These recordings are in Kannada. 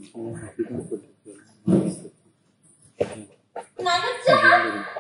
ನಾನು ಚಹಾ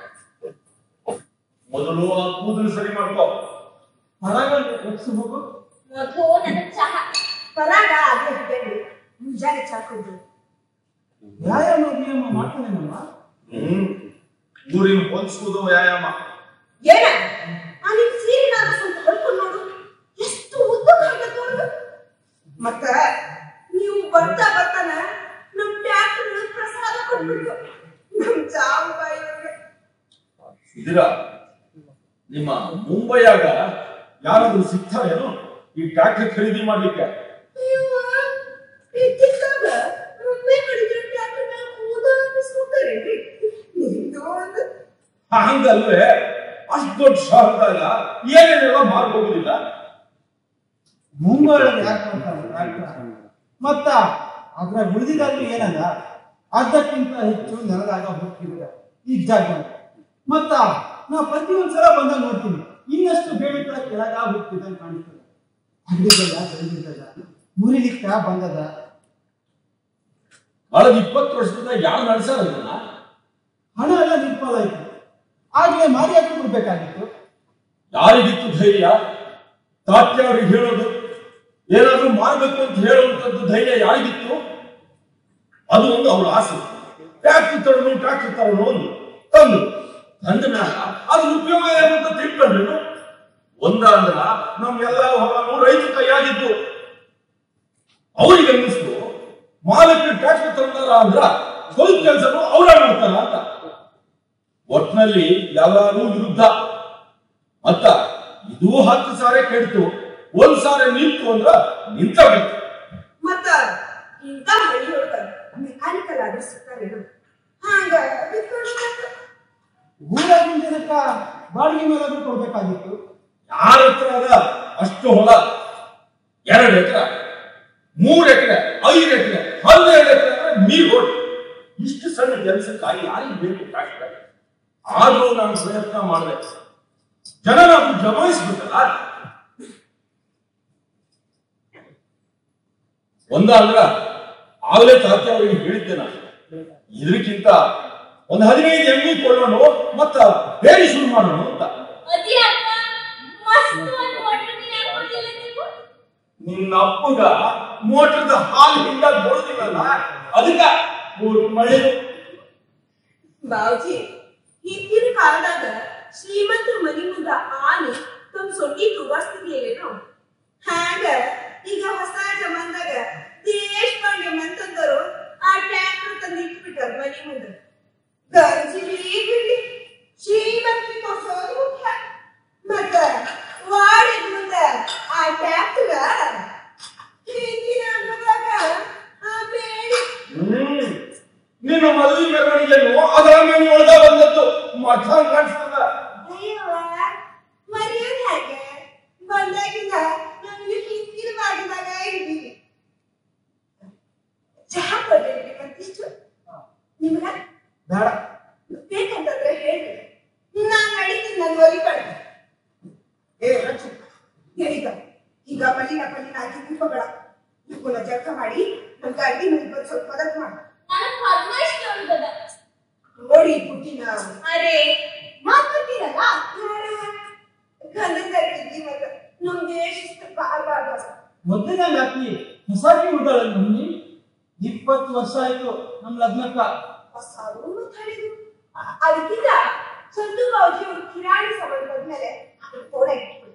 ಮೊದಲು ಆ ಕೂದಲು ಸರಿ ಮಾಡ್ಕೋ ಹೊರಗ ಎಕ್ಸು ಹೋಗು ಮೊದಲು ನನ್ನ ಚಹಾ ಪರಾಗ ಅದೇ ಬೇಡಿ ಮುಂಜಾನೆ ಚಾಕೋದು ವ್ಯಾಯಾಮ ವ್ಯಾಯಾಮ ಮಾಡ್ತಾನೇನಮ್ಮ ಹ್ಮ್ ಊರಿನ ಹೊಂದಿಸುವುದು ವ್ಯಾಯಾಮ ಏನ ಆ ನಿನ್ ಸೀರೆ ನಾನು ಸ್ವಲ್ಪ ಹೊಡ್ಕೊಂಡು ನೋಡು ಎಷ್ಟು ಉದ್ದಕ್ಕೆ ಹಾಕತ್ ನೋಡು ಮತ್ತ ನೀವು ಬರ್ತಾ ಬರ್ತಾನ ನಮ್ ಟ್ಯಾಕ್ಟರ್ ಪ್ರಸಾದ ಕೊಟ್ಬಿಟ್ಟು ನಮ್ ಚಾವು ಬಾಯಿ ಇದೀರ ನಿಮ್ಮ ಮುಂಬೈಯಾಗ ಯಾರಾದ್ರೂ ಸಿಗ್ತಾರೇನು ಈ ಟ್ರ್ಯಾಕ್ಟರ್ ಖರೀದಿ ಮಾಡ್ಲಿಕ್ಕೆ ಅಯ್ಯವ್ವ, ಇದ್ದಿದ್ದಾಗ ಒಮ್ಮೆ ಕಡಿದ್ರೆ ಟ್ಯಾಕ್ಟರ್ ಮೇಲೆ ಕೂದ ಅನ್ನಿಸ್ಕೊತಾರೇನ್ರಿ ನಿಮ್ದು ಒಂದು ಹಂಗಲ್ವೇ ಅಷ್ಟು ದೊಡ್ಡ ಶಹರದಾಗ ಏನೇನೆಲ್ಲ ಮಾರ್ಕೋಗುದಿಲ್ಲ ಮುಂಬೈ ಒಳಗೆ ಯಾಕೆ ಮಾಡ್ತಾರೆ ಡಾಕ್ಟ್ರ? ಮತ್ತ ಅದ್ರ ಉಳಿದಿದ್ದಾದ್ರೂ ಏನದ ಅರ್ಧಕ್ಕಿಂತ ಹೆಚ್ಚು ನೆಲದಾಗ ಹೋಗ್ತಿದ್ರೆ ಈ ಜಾಗ ಮತ್ತ ನಾ ಪ್ರತಿ ಒಂದ್ಸಲ ಬಂದಾಗ ನೋಡ್ತೀನಿ ಇನ್ನಷ್ಟು ಬೇಡಿಕೆ ಕೆಳಗ ಹೋಗ್ತಿದ್ದ ಕಾಣಿಸ್ತದೆ ಅಂಗಡಿಗೆಲ್ಲ ಬೆಳೆದಿದ್ದದ ಮುರಿಲಿಕ್ಕ ಬಂದದ ಕಳೆದ ಇಪ್ಪತ್ತು ವರ್ಷದಿಂದ ಯಾರು ನಡೆಸಾರ ಇದನ್ನ ಹಣ ಎಲ್ಲ ನಿರ್ಮಲ ಆಯ್ತು ಆಗ್ಲೇ ಮಾರಿ ಹಾಕಿ ಬಿಡ್ಬೇಕಾಗಿತ್ತು ಯಾರಿಗಿತ್ತು ಧೈರ್ಯ ತಾತ್ಯ ಅವ್ರಿಗೆ ಹೇಳೋದು ಏನಾದ್ರೂ ಮಾಡ್ಬೇಕು ಅಂತ ಹೇಳುವಂತದ್ದು ಧೈರ್ಯ ಯಾರಿಗಿತ್ತು ಅದು ಒಂದು ಅವ್ರ ಆಸೆ ಟ್ಯಾಕ್ಟರ್ ತರೋನು ಟ್ಯಾಕ್ಟರ್ ತರೋನು ಒಂದು ತಂದು ತಂದ ಮ್ಯಾಲ ಅದ್ರ ಉಪಯೋಗ ಏನು ಅಂತ ತಿಳ್ಕೊಂಡ್ರು ಒಂದ ಅಂದ್ರ ನಮ್ಗೆಲ್ಲ ಹೊಲನು ರೈತ ಕೈಯಾಗಿದ್ದು ಅವ್ರಿಗೆ ಅನ್ನಿಸ್ತು ಮಾಲಕ್ಕೆ ಟ್ಯಾಕ್ಟರ್ ತಂದಾರ ಅಂದ್ರ ಸ್ವಲ್ಪ ಕೆಲಸನು ಅವ್ರ ಮಾಡ್ತಾರ ಅಂತ ಒಟ್ನಲ್ಲಿ ಎಲ್ಲರೂ ವಿರುದ್ಧ ಮತ್ತ ಇದು ಹತ್ತು ಸಾರೆ ಕೆಡ್ತು ಒಂದ್ ಸಾರೆ ನಿಂತು ಅಂದ್ರ ನಿಂತ ಬಿತ್ತು ಮತ್ತ ಇಂಥ ಹಳ್ಳಿಯೊಳಗ ಮೆಕ್ಯಾನಿಕಲ್ ಆದ್ರೆ ಸಿಗ್ತಾರೇನು ಹಂಗ ಬಿಟ್ಕೊಡ್ಬೇಕು. ಊರಾಗಿನ ಜನಕ್ಕ ಬಾಡಿಗೆ ಮೇಲಾದ್ರೂ ಕೊಡ್ಬೇಕಾಗಿತ್ತು ಯಾರ ಹತ್ರ ಅದ ಅಷ್ಟು ಹೊಲ ಎರಡು ಎಕರೆ ಮೂರ್ ಎಕರೆ ಐದು ಎಕರೆ ಹನ್ನೆರಡು ಎಕರೆ ಅಂದ್ರೆ ನೀರ್ ಹೊಟ್ಟು ಇಷ್ಟು ಸಣ್ಣ ಕೆಲಸಕ್ಕಾಗಿ ಯಾರಿಗೆ ಬೇಕು ಟ್ರ್ಯಾಕ್ಟರ್ ಆದ್ರೂ ನಾನು ಪ್ರಯತ್ನ ಮಾಡಿದೆ ಜನ ನಾವು ಜಮಾಯಿಸ್ಬಿಟ್ಟಲ್ಲ ಒಂದ ಅಂದ್ರ ಆಗ್ಲೇ ತಾತ್ಯ ಅವರಿಗೆ ಹೇಳಿದ್ದೆ ನಾನು ಇದಕ್ಕಿಂತ ಒಂದು ಹದಿನೈದು ಎಮ್ಮಿ ಕೊಳ್ಳೋಣ ಮತ್ತ ಬೇರೆ ಶುರು ಮಾಡೋಣ ಅಂತ ಅದೇ ಅಪ್ಪ ಮಸ್ತ್ ಒಂದು ವಾಟರ್ ನೀರು ಹಾಕೊಂಡಿಲ್ಲ ನೀವು ನಿನ್ನ ಅಪ್ಪಗ ಮೋಟರ್ದ ಹಾಲು ಹಿಂದಾಗ ಬರೋದಿಲ್ಲಲ್ಲ ಅದಕ್ಕ ಮೂರು ಮಳೆ ಬಾವುಜಿ ಹಿಂದಿನ ಕಾಲದಾಗ ಶ್ರೀಮಂತರ ಮನಿ ಮುಂದ ಆನೆ ತಮ್ಮ ಸೊಂಡಿ ತೂಗಾಸ್ತಿರ್ಲಿಲ್ಲೇನು ಹ್ಯಾಂಗ ಈಗ ಹೊಸ ಜಮಾನ್ದಾಗ ದೇಶಪಾಂಡೆ ಮಂತಂದರು ಆ ಟ್ರ್ಯಾಕ್ಟರ್ ತಂದು ಇಟ್ಬಿಟ್ಟಾರ ಮನಿ ಮುಂದ ಗಂಜಿ ಬಿಡ್ಲಿ ಶ್ರೀಮಂತಿ ತೋರ್ಸೋದು ಮುಖ್ಯ ಮತ್ತ ವಾಡಿದ ಮುಂದ ಆ ಟ್ರ್ಯಾಕ್ಟರ್ ಹಿಂದಿನ ಅಂಗದಾಗ ಆ ಬೇಡಿ ಹ್ಮ್ ನಿನ್ನ ಮದುವೆ ಮೆರವಣಿಗೆಯನ್ನು ಅದರ ಮೇಲೆ ಒಳಗ ಬಂದದ್ದು ಮಠ ಕಾಣಿಸ್ತದ ಅಯ್ಯವ್ವ, ಮರ್ಯಾದೆ ಹಾಗೆ ಬಂದಾಗಿಂದ ನನಗೆ ಹಿಂದಿನ ಮಾಡಿದಾಗ ಇದ್ದೀವಿ ಚಹಾ ಕೊಡ್ರಿ ಮತ್ತಿಷ್ಟು ನಿಮ್ಗ ಬೇಡ ಬೇಕಂತಂದ್ರೆ ಹೇಳಿ ನಾನ್ ನಡೀತೀನಿ ನನ್ನ ಒಲಿ ಕಡೆ ಏ ರಚು ಹೇಳಿದ ಈಗ ಮಲ್ಲಿನ ಪಲ್ಲಿನ ಹಾಕಿ ದೀಪಗಳ ಇವನ್ನ ಜಳಕ ಮಾಡಿ ನನ್ ಅಡ್ಡಿ ಮನೆ ಬಂದು ಸ್ವಲ್ಪ ಮದತ್ ಮಾಡು ನಾನು ಪದ್ಮಾಶ್ರೀ ಅಂತದ ನೋಡಿ ಪುಟ್ಟಿನ ಅರೆ ಮಾತಾಡ್ತೀರಲ್ಲ ಗಂಧದ ಮಗ ನಮ್ಗೆ ಶಿಸ್ತು ಬಾಳ ಬಾಳ ಮೊದಲನೇ ಹಾಕಿ ಹೊಸಾಗಿ ಉಳ್ದಾಳ ನಮ್ಮನಿ ಇಪ್ಪತ್ತು ವರ್ಷ ಆಯ್ತು ನಮ್ ಲಗ್ನಕ್ಕ ಸಾವು ತಡೆದು ಅದಕ್ಕಿಂತ ಸಂತು ಬಾವುಜಿ ಅವರು ಕಿರಾಣಿ ಸಂಬಂಧ ಬಂದ್ಮೇಲೆ ಅದನ್ನ ಫೋನ್ ಇಟ್ಬಿಡಿ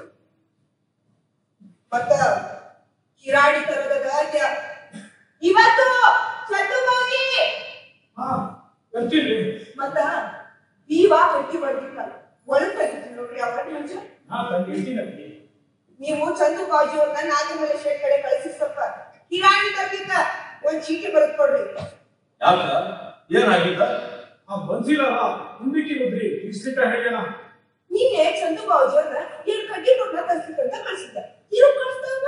ಮತ್ತ ಕಿರಾಣಿ ತರದ ಗಾದ್ಯ ಇವತ್ತು ಸಂತು ಬಾವುಜಿ ಹಾ ಬರ್ತೀನಿ ಮತ್ತ ನೀವಾ ಕಟ್ಟಿ ಬರ್ದಿಲ್ಲ ಒಳಗ್ ತೆಗಿತೀನಿ ನೋಡ್ರಿ ಅವರ ಮುಂಚೆ ನಾ ತಂದಿರ್ತೀನಿ ನೀವು ಚಂದು ಬಾಜು ಅವ್ರನ್ನ ನಾಗಮಲೆ ಶೇಟ್ ಕಡೆ ಕಳಿಸಿ ಸ್ವಲ್ಪ ಕಿರಾಣಿ ತರ್ಲಿಕ್ಕ ಒಂದ್ ಚೀಟಿ ಬರೆದು ಕೊಡ್ರಿ ಯಾಕ ಏನಾಗಿದ್ದ ಆ ಬನ್ಸಿಲಲ್ಲ ಮುಂದಕ್ಕೆ ಹೋದ್ರಿ ಇಷ್ಟಿಕ ಹೇಳ್ಯಾನ ನಿನ್ನೆ ಚಂದು ಬಾಜು ಅವ್ರನ್ನ ಎರಡು ಕಡ್ಡಿ ಕೊಟ್ಟ ಕಳ್ಸಿದ್ದಂತ ಕಳ್ಸಿದ್ದ ಇರೋ ಕಳಿಸ್ತಾವ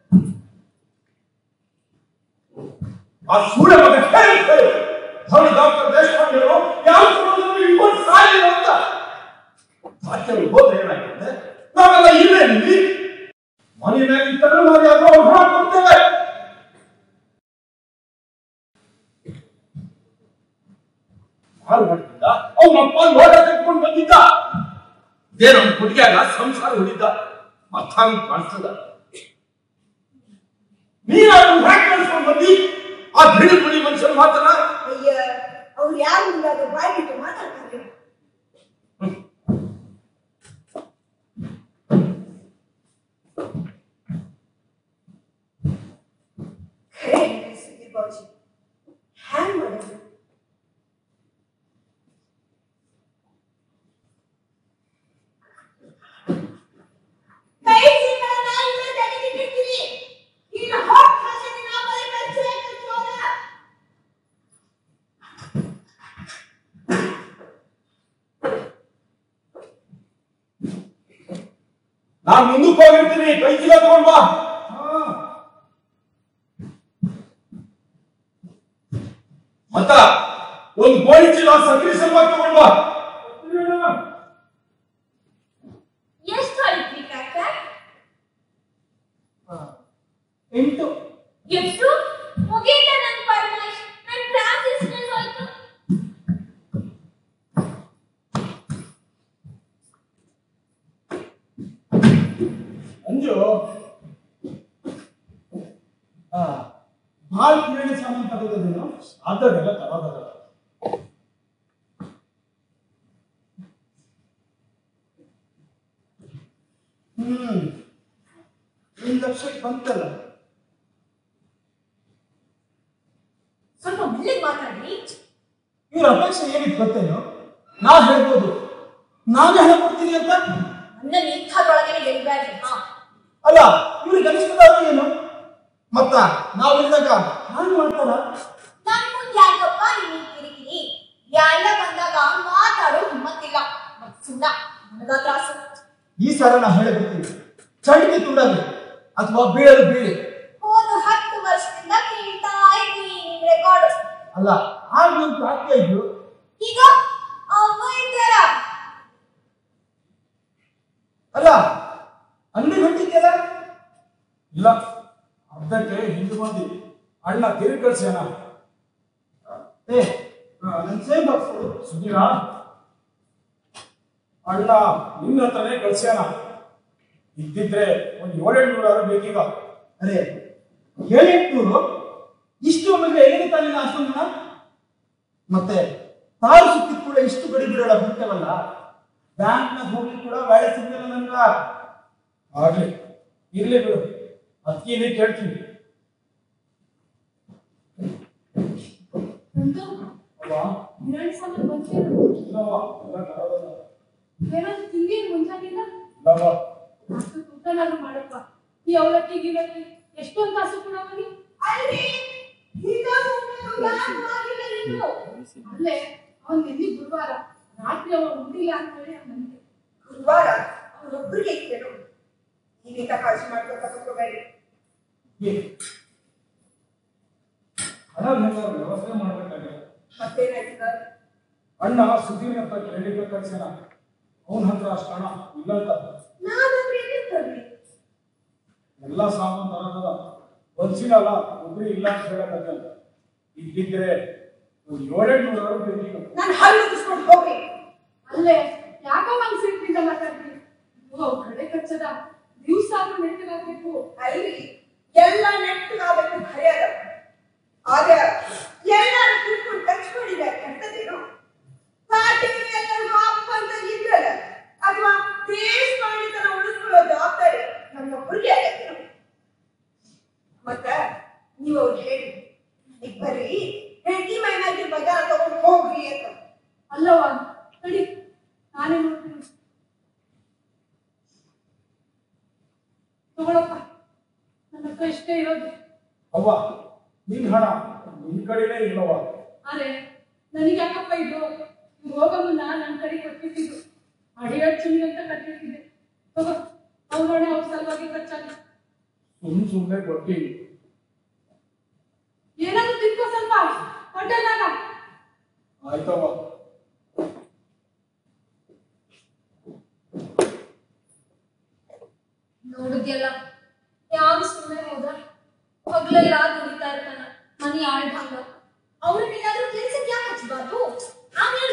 ಆ ಸೂರ್ಯ ಮಗ ಹೇಳಿ ಹೇಳಿ ಅವನು ಡಾಕ್ಟರ್ ದೇಶಪಾಂಡೆ ಅವರು ಯಾವ ಸಮಯದಲ್ಲೂ ಇಟ್ಕೊಂಡು ಸಾಯಿಲ್ಲ ಅಂತ ಸಾಕ್ಯರು ಹೋದ್ರೆ ಏನಾಗಿದೆ ನಾವೆಲ್ಲ ಇಲ್ಲೇ ನಿಲ್ಲಿ ಮನೆ ಮ್ಯಾಗ ಇತ್ತಂದ್ರೆ ನಾವು ಯಾವ್ದೋ ಔಷಧ ಕೊಡ್ತೇವೆ ಸಂಸಾರ ಹೊಡೆದಿದ್ದ ಅವನ ಅಪ್ಪ ನೋಡ ಕಟ್ಕೊಂಡು ಬಂದಿದ್ದ ಇದೇನು ಅವ್ನ ಹುಡುಗಿಯಾಗ ಸಂಸಾರ ಹೊಡಿದ್ದ ಅರ್ಥ ಹಂಗ್ ಕಾಣಿಸ್ತದ ನೀನು ಅವ್ನ ಹ್ಯಾಕ್ ಕಳ್ಸ್ಕೊಂಡ್ ಬಂದಿ ಆ ಬಿಳಿ ಬಿಳಿ ಮನುಷ್ಯನ ಮಾತನ್ನ ಅಯ್ಯ ಅವ್ರು ಯಾರು ಇಲ್ಲಾದ್ರೆ ಬಾಯಿ ಬಿಟ್ಟು ಮಾತಾಡ್ತಾರೆ ಖರೆ ಹೇಳ್ರಿ ಸುಧೀರ್ ಬಾಬುಜಿ ಹ್ಯಾಂಗ್ ಮಾಡೋದು ಕೈ ಸಿಕ್ಕಲ್ಲ ನಾಯಿನ ತೆಗೆದಿಟ್ಟಿರ್ತೀರಿ ಇನ್ನು ಹೊಟ್ಟ ಹಸಿದ ನಾವು ಬರೀ ಕಚ್ಚೆ ಕಚ್ಚೋದ ನಾನ್ ಮುಂದಕ್ಕೆ ಹೋಗಿರ್ತೀನಿ ಕೈ ಚೀಲ ತಗೊಂಡ್ ಬಾ ಮತ್ತ ಒಂದ್ ಗೋಣಿ ಚೀಲ ಸಕ್ರಿ ಸಲುವಾಗಿ ತಗೊಂಡ್ ಬಾ ಎಷ್ಟು ಹೊಡಿದ್ರಿ ಕಾಕ ಎಂಟು ಎಷ್ಟು ಮುಗೀತ ನನ್ ಪರಮೇಶ್ ನನ್ ಕ್ಲಾಸ್ ಇಷ್ಟೇ ಹೋಯ್ತು ಅಂಜು ಆ, ಭಾಳ ಕಿರಾಣಿ ಸಾಮಾನು ತಗೋದೇನು ಅದನ್ನೆಲ್ಲ ತರೋದಲ್ಲ ಹ್ಮ್ ಒಂದು ಲಕ್ಷಕ್ಕೆ ಬಂತಲ್ಲ ಸ್ವಲ್ಪ ಮೆಲ್ಲಿಗೆ ಮಾತಾಡಿ ಇವ್ರ ಅಪೇಕ್ಷೆ ಏನಿತ್ತು ಗೊತ್ತೇನು ನಾ ಹೇಳ್ಬೋದು ನಾನೇ ಹೇಳ್ಕೊಡ್ತೀನಿ ಅಂತ ನನ್ನ ಇಂಥದ್ರೊಳಗೆ ಗೆಲ್ಬೇಡ್ರಿ ಹಾ ಅಲ್ಲ ಇವ್ರಿಗೆ ಅನಿಸ್ತದಾದ್ರು ಏನು ಮತ್ತ ನಾವಿದ್ದಾಗ ಹಾಗೆ ಮಾಡ್ತಾರ ನನ್ ಮುಂದೆ ಯಾಕಪ್ಪ ನೀನ್ ಕಿರಿಕಿರಿ ಎಲ್ಲ ಬಂದಾಗ ಮಾತಾಡೋ ಹಿಮ್ಮತ್ತಿಲ್ಲ ಮತ್ ಸುಣ್ಣ ನನಗ ತ್ರಾಸು ಈ ಸಲ ನಾ ಹೇಳಿಬಿಡ್ತೀನಿ ಚಂಡಿಗೆ ತುಂಡಾಗ್ಲಿ ಅಥವಾ ಬೀಳಲು ಬೀಳಿ ಹೋದ ಹತ್ತು ವರ್ಷದಿಂದ ಕೇಳ್ತಾ ಇದ್ದೀನಿ ನಿಮ್ ರೆಕಾರ್ಡ್ ಅಲ್ಲ ಆಗ ಒಂದು ಪ್ರಾರ್ಥನೆ ಇದ್ದು ಈಗ ಅವ್ವ ಇದ್ದಾರ ಅಲ್ಲ ಅಂಗಡಿ ಹೊಂಟಿದ್ಯಲ್ಲ ಇಲ್ಲ ಅರ್ಧಕ್ಕೆ ಹಿಂದೆ ಬಂದಿ ಅಣ್ಣ ತಿರುಗಿ ಕಳ್ಸ್ಯಾನ ಏ ನನ್ ಸೇಮ್ ಬಾಕ್ಸ್ ಸುಧೀರ ಅಣ್ಣ ನಿನ್ನ ಹತ್ರನೇ ಕಳ್ಸ್ಯಾನ ಇದ್ದಿದ್ರೆ ಒಂದ್ ಏಳೆಂಟು ನೂರು ಬೇಕೀಗ ಅರೆ ಏಳೆಂಟ್ನೂರು ಇಷ್ಟು ಒಮ್ಮೆಗೆ ಎಲ್ಲಿಗೆ ತಾನಿನ ಅಷ್ಟೊಂದನ ಮತ್ತೆ ತಾರು ಸುತ್ತಿದ ಕೂಡ ಇಷ್ಟು ಗಡಿ ಬಿಡೋಣ ಬಿಡ್ತೇವಲ್ಲ ಬ್ಯಾಂಕ್ನಾಗ ಹೋಗ್ಲಿಕ್ಕೆ ಕೂಡ ವ್ಯಾಳೆ ಸಿಗ್ಲಿಲ್ಲ ನನ್ಗ ಆಗ್ಲಿ ಇರ್ಲಿ ಬಿಡು ಅದಕ್ಕೆ ಕೇಳ್ತೀನಿ ನಂದು ಅಲ್ವಾ ಕಿರಾಣಿ ಸಾಮಾನು ಬಂತೇನು ಇಲ್ಲವ್ವ, ಎಲ್ಲ ತರೋದಲ್ಲ. ಏನಾದ್ರು ತಿಂಗೇನು ಮುಂಜಾನಿಲ್ಲ ಇಲ್ಲವ್ವ, ಅಷ್ಟು ಊಟನಾದ್ರು ಮಾಡಪ್ಪ ಈ ಅವಲಕ್ಕಿ ಗಿಲಕ್ಕಿ ಎಷ್ಟೊಂದು ಕಾಸು ಕೊಡವನಿ ಅಲ್ರಿ ಈಗ ಸುಮ್ಮನೆ ಯಾಕೆ ಆಗಿಲ್ಲ ನೀವು ಅಲ್ಲೇ ಅವನ್ ನಿನ್ನೆ ಗುರುವಾರ ರಾತ್ರಿ ಅವ ಉಂಡಿಲ್ಲ ಅಂತ ಹೇಳಿ ಬಂದೆ ಗುರುವಾರ ಅವರೊಬ್ಬರಿಗೆ ಇತ್ತೇನು ನೀವಿಂದ ಕಾಳಜಿ ಮಾಡ್ಕೊತಾ ಕೂತ್ಕೋಬೇಡಿ ಏ, ಹಣ ಬೇಕಾದ್ರೆ ವ್ಯವಸ್ಥೆ ಮಾಡ್ಬೇಕಾಗಿದೆ ಮತ್ತೇನಾಯ್ತು ಸರ್ ಅಣ್ಣ ಸುಧೀರ್ ಹತ್ರ ಕೇಳಿದ್ರೆ ಕಳ್ಸ್ಯಾನ ಅವನ ಹತ್ರ ಅಷ್ಟು ಹಣ ಇಲ್ಲ ಅಂತ ನಾನಂದ್ರೆ ಏನೇನ್ ತರ್ಲಿ ಎಲ್ಲ ಸಾಮಾನು ತರೋದದ ಬನ್ಸಿನಲ್ಲ ಒಬ್ರು ಇಲ್ಲ ಅಂತ ಹೇಳಕತ್ತಲ್ಲ ಇದ್ದಿದ್ರೆ ಒಂದ್ ಏಳೆಂಟು ನೂರು ಬೇಕೀಗ ನಾನು ಹಲ್ಲು ಉಗಿಸ್ಕೊಂಡು ಹೋಗ್ರಿ ಅಲ್ಲೇ ಯಾಕೋ ಮಂಗ್ ಸಿಟ್ಟಿಂದ ಮಾತಾಡ್ತೀನಿ ಓ ಕಡೆ ಕಚ್ಚದ ದಿವ್ಸ ಆದ್ರೂ ನೆಟ್ಟಿಗಾಗ್ಬೇಕು ಅಲ್ರಿ ಎಲ್ಲ ನೆಟ್ಟಗಾಗಬೇಕು ಖರೆ ಅದ ಆದ್ರೆ ಎಲ್ಲಾರು ಕೂತ್ಕೊಂಡು ಟಚ್ ಮಾಡಿದ ಕೆಟ್ಟದೇನು ಪಾರ್ಟಿಗೆ ಎಲ್ಲರಿಗೂ ಅಪ್ಪ ಅಂತ ಇದ್ರಲ್ಲ ಅಥವಾ ದೇಶ ಮಾಡಿತನ ಉಳಿಸ್ಕೊಳ್ಳೋ ಜವಾಬ್ದಾರಿ ನನ್ನೊಬ್ಬರಿಗೆ ಆಗತ್ತೇನು ಮತ್ತ ನೀವು ಅವ್ರಿಗೆ ಹೇಳಿ ಈಗ ಬರ್ರಿ ಹೆಂಡತಿ ಮೈನಾಗಿ ಬಜಾರ ತಗೊಂಡು ಹೋಗ್ರಿ ಅಂತ ಅಲ್ಲವಾ ನಡಿ ನಾನೇ ನೋಡ್ತೀನಿ ತಗೊಳಪ್ಪ ನನ್ನ ಹತ್ರ ಇಷ್ಟೇ ಇರೋದು ಅವ್ವ ನಿನ್ ಹಣ ನಿನ್ ಕಡೆನೇ ಇಲ್ಲವ್ವ ಅರೆ ನನಗೆ ಯಾಕಪ್ಪ ಇದು ಇವ್ರು ಹೋಗೋ ಮುನ್ನ ನನ್ನ ಕಡೆ ಕೊಟ್ಬಿಟ್ಟಿದ್ದು ಅಡಿಯಡ್ಚುನಿ ಅಂತ ಕಟ್ಟಿಟ್ಟಿದ್ದೆ ತಗೋ ಅವ್ರೊಣೆ ಅವ್ರ ಸಲುವಾಗಿ ಖರ್ಚಾಗ ಸುಮ್ ಸುಮ್ನೆ ಕೊಟ್ಟಿ ಏನಾದ್ರು ತಿನ್ಕೋ ಸ್ವಲ್ಪ ಹೋಟೆಲ್ನಾಗ ಆಯ್ತವ್ವ ನೋಡಿದ್ಯಲ್ಲ ಯಾರು ಸುಮ್ಮನೆ ಹೋದ ಹಗ್ಲೆಲ್ಲ ದುಡಿತಾ ಇರ್ತಾನ ಮನಿ ಆಳ್ಭಂಗ ಅವ್ರನ್ನೇನಾದ್ರೂ ಕೆಲ್ಸಕ್ಕೆ ಯಾಕೆ ಹಚ್ಬಾರ್ದು ಆಮೇಲೆ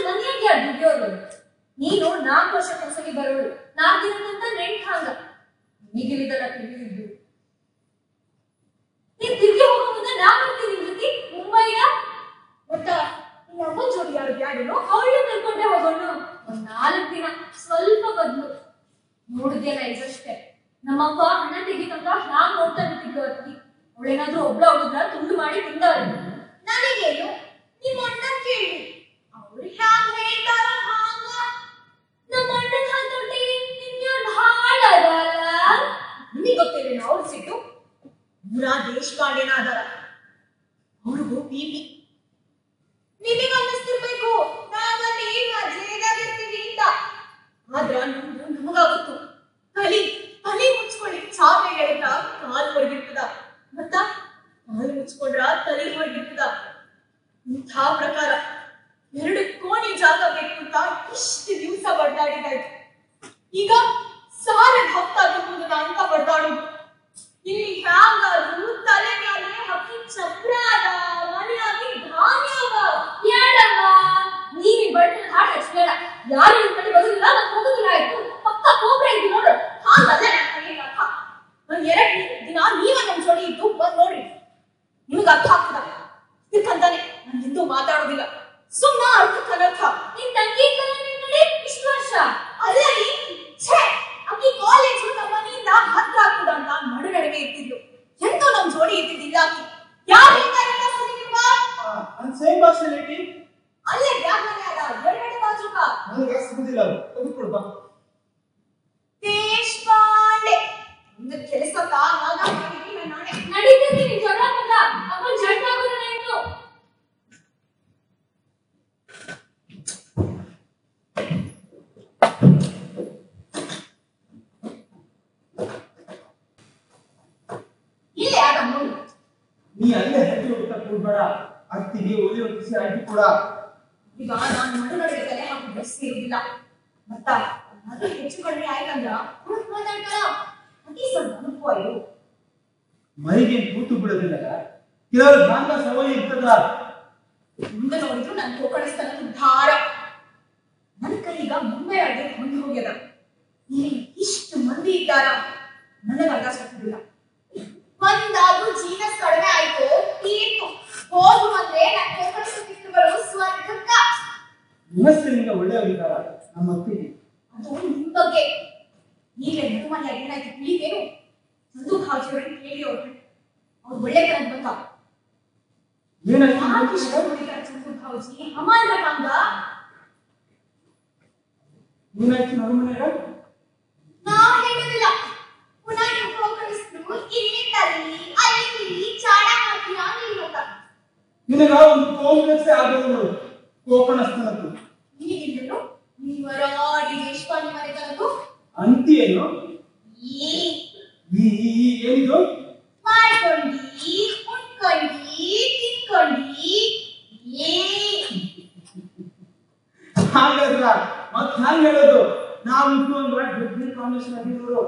ಹೋಗುದ್ರ ತುಂಡು ಮಾಡಿ ತಿಂದವರು ನನಗೇನು ನಿಮ್ಮ ಅಣ್ಣ ಕೇಳಿ ಅವ್ರು ಹ್ಯಾಂಗ ಹೇಳ್ತಾರೋ ಹಾಂಗ ನಮ್ಮ ಅಣ್ಣನ ಹತೋಟಿ ನಿಮ್ಗೆ ಭಾಳ ಅದಲ್ಲ ನಿಮಗೆ ಗೊತ್ತಿಲ್ಲ ಅವ್ರ ಸಿಟ್ಟು ಮುರಾ ದೇಶಪಾಂಡೆನ ಅದಾರ ಅವ್ರಿಗೂ ಬಿಪಿ ನಿಮಗೆ ಅನ್ನಿಸ್ತಿರ್ಬೇಕು ನಾವಲ್ಲಿ ಮಜೇದಾಗಿರ್ತೀವಿ ಅಂತ ಆದ್ರ ನಮ್ದು ನಮಗಾಗುತ್ತು ತಲಿ ತಲೆ ಮುಚ್ಕೊಳ್ಳಿ ಚಾಪೆ ಹೇಳಿದ್ರ ಕಾಲ್ ಹೊರಗಿರ್ತದ ಮತ್ತ ಕಾಲ್ ಮುಚ್ಕೊಂಡ್ರ ತಲೆ ಹೊರಗಿರ್ತದ ಇಂಥ ಪ್ರಕಾರ ಎರಡು ಕೋಣಿ ಜಾಗ ಬೇಕು ಅಂತ ಇಷ್ಟು ದಿವಸ ಬಡ್ದಾಡಿದಾಯ್ತು ಈಗ ಸಾರೆ ಭಕ್ತಾಗಬಹುದು ಅಂತ ಬಡ್ದಾಡೋದು ಇಲ್ಲಿ ಹ್ಯಾಂಗಾದ್ರು ತಲೆ ಮೇಲೆ ಹಕ್ಕಿ ಚಪ್ರ ಅದ ಮನೆಯಾಗಿ ಧಾನ್ಯ ಅದ ಯಾಡವ್ವ ನೀವ್ ಈ ಬಡ್ಡಿ ಹಾಡ್ ಹಚ್ಬೇಡ ಯಾರು ನಿಮ್ ಕಡೆ ಬರುದಿಲ್ಲ ನಾನು ಹೋಗುದಿಲ್ಲ ಆಯ್ತು ಪಕ್ಕ ಕೋಬ್ರ ಇದ್ದು ನೋಡು ಹಾಗಲ್ಲ ನನ್ನ ಕೈಯಲ್ಲಿ ಅರ್ಥ ಒಂದ್ ಎರಡ್ ದಿನ ನೀವ ನಮ್ ಜೋಡಿ ಇದ್ದು ಬಂದ್ ನೋಡ್ರಿ ನಿಮ್ಗೆ ಅರ್ಥ ಆಗ್ತದ ಇದಕ್ಕಂತಾನೆ ನಾನು ಹಿಂದೂ ಮಾತಾಡೋದಿಲ್ಲ ಸುಮ್ಮ ಅರ್ಥಕ್ಕೆ ಅನರ್ಥ ನಿನ್ ತಂಗಿ ಕಲ್ಯಾಣ ಇಷ್ಟು ವರ್ಷ ಅಲ್ಲ ರೀ ಛೇ ಅಕ್ಕಿ ಕಾಲೇಜು ನಮ್ಮ ಮನೆಯಿಂದ ಹತ್ರ ಆಗ್ತದ ಅಂತ ನಡು ನಡುವೆ ಇರ್ತಿದ್ಲು ಎಂತೂ ನಮ್ ಜೋಡಿ ಇದ್ದಿದ್ದಿಲ್ಲ ಆಕಿ ಯಾರು ಹೇಳ್ತಾರಲ್ಲ ಸುದ್ದಿ ನಿಮ್ಗ ನನ್ನ ಸೇಮ್ ಪರ್ಸನಾಲಿಟಿ ಅಲ್ಲೇ ಬ್ಯಾಗ್ನಲ್ಲಿ ಅದ ಎರಡೆರಡು ಬಾಜುಕ ನನಗೆ ಸಿಗುದಿಲ್ಲ ಅದು ತೆಗೆದುಕೊಡು ಬಾ ದೇಶಪಾಂಡೆ ಒಂದು ಕೆಲಸ ತಾವಾಗ ಮಾಡಿದೀನಿ ನಾನೇ ನಡೀತೀನಿ ನಿನ್ ಜ್ವರ ಬಂದ ಅಮ್ಮ ಜಡ್ ಆಗೋದಿಲ್ಲ ಇನ್ನು ಇಲ್ಲೇ ಆದ ನೋಡಿ ನೀ ಅಲ್ಲೇ ಹತ್ತಿ ಹೋಗ್ತಾ ಕೂಡ್ಬೇಡ ಅತ್ತಿಗೆ ಒಲಿ ಹೊತ್ತಿಸಿ ಆಯ್ತು ಕೂಡ ಈಗ ನಾನು ಮನೆಗಳಿಗೆ ತಲೆ ಹಾಕಿ ಬಸ್ ಇರುದಿಲ್ಲ ಮತ್ತ ಅದು ಹೆಚ್ಚು ಕಡಿಮೆ ಆಯ್ತಂದ್ರ ಹುಡುಕ್ ಮಾತಾಡ್ತಾರ ಅತಿ ಸ್ವಲ್ಪ ಅನುಭವ ಇದು ಮೈಗೆ ಕೂತು ಬಿಡೋದಿಲ್ಲ ಕೆಲವರು ಭಾಗ ಸವಯ ಇರ್ತದ ಮುಂದೆ ನೋಡಿದ್ರು ನನ್ ಕೋಕಣಿಸ್ತಾನ ಧಾರ ನನ್ ಕೈಗ ಮುಂಬೈ ಅಡ್ಗೆ ಹೊಂದಿ ಹೋಗ್ಯದ ಇಲ್ಲಿ ಇಷ್ಟು ಮಂದಿ ಇದ್ದಾರ ನನಗ ಅರ್ಥ ಸಿಗ್ತಿಲ್ಲ ಒಂದಾದ್ರೂ ಜೀನಸ್ ಕಡಿಮೆ ಆಯ್ತು ತೀರ್ತು ಹೋಗು ಅಂದ್ರೆ ನನ್ ಕೋಕಣಿಸ್ತಿತ್ತು ಬರೋ ಸ್ವರ್ಗಕ್ಕ ಮನಸ್ಸಿನಿಂದ ಒಳ್ಳೆಯವರಿದ್ದಾರ ನಮ್ಮ ಅತ್ತಿಗೆ ಅದು ನಿಮ್ ಬಗ್ಗೆ ಈಗಲೇ ಮದುಮನೆ ಏನಾಯ್ತು ತಿಳಿದೇನು ಚಂದು ಹಾಜಿಯವರನ್ನು ಕೇಳಿ ಅವ್ರು ಅವ್ರು ಒಳ್ಳೆ ಕಡೆ ಬಂದ ಯಾಕೆ ಇಷ್ಟ ಏನಾಯ್ತು ನೋಡಿದಾರೆ ಚಂದು ಭಾವಜಿ ಅಮಾನ್ಯ ಕಂದ ಏನಾಯ್ತು ನಮ್ಮ ಮನೆಯಾಗ ನಾ ಹೇಳೋದಿಲ್ಲ ಪುನಃ ನೀವು ಪ್ರೋಗ್ರೆಸ್ನು ಇಲ್ಲಿ ತಲ್ಲಿ ಅಲ್ಲಿ ಚಾಡ ಹಾಕಿಲ್ಲ ಅಂತ ನಿನಗ ಒಂದು ಕಾಂಪ್ಲೆಕ್ಸ್ ಆಗೋದು ಕೋಕಣಸ್ಥನದ್ದು ನೀವಿಲ್ಲನು ನೀವರಾಡಿ ದೇಶಪಾಂಡೆ ಮನೆ ತನದು ಅಂತಿ ಏನು ಈ ಈ ಈ- ಈ ಏನಿದು ಮಾಡ್ಕೊಂಡಿ ಉಣ್ಕೊಂಡಿ ತಿನ್ಕೊಂಡಿ ಏ ಹಾಗಾದ್ರ ಮತ್ ಹ್ಯಾಂಗ ಹೇಳೋದು ನಾವು ಇಟ್ಟು ಒಂದು ಡಿಗ್ರಿ ಕಾಂಬಿನೇಷನ್ ಆಗಿರೋರು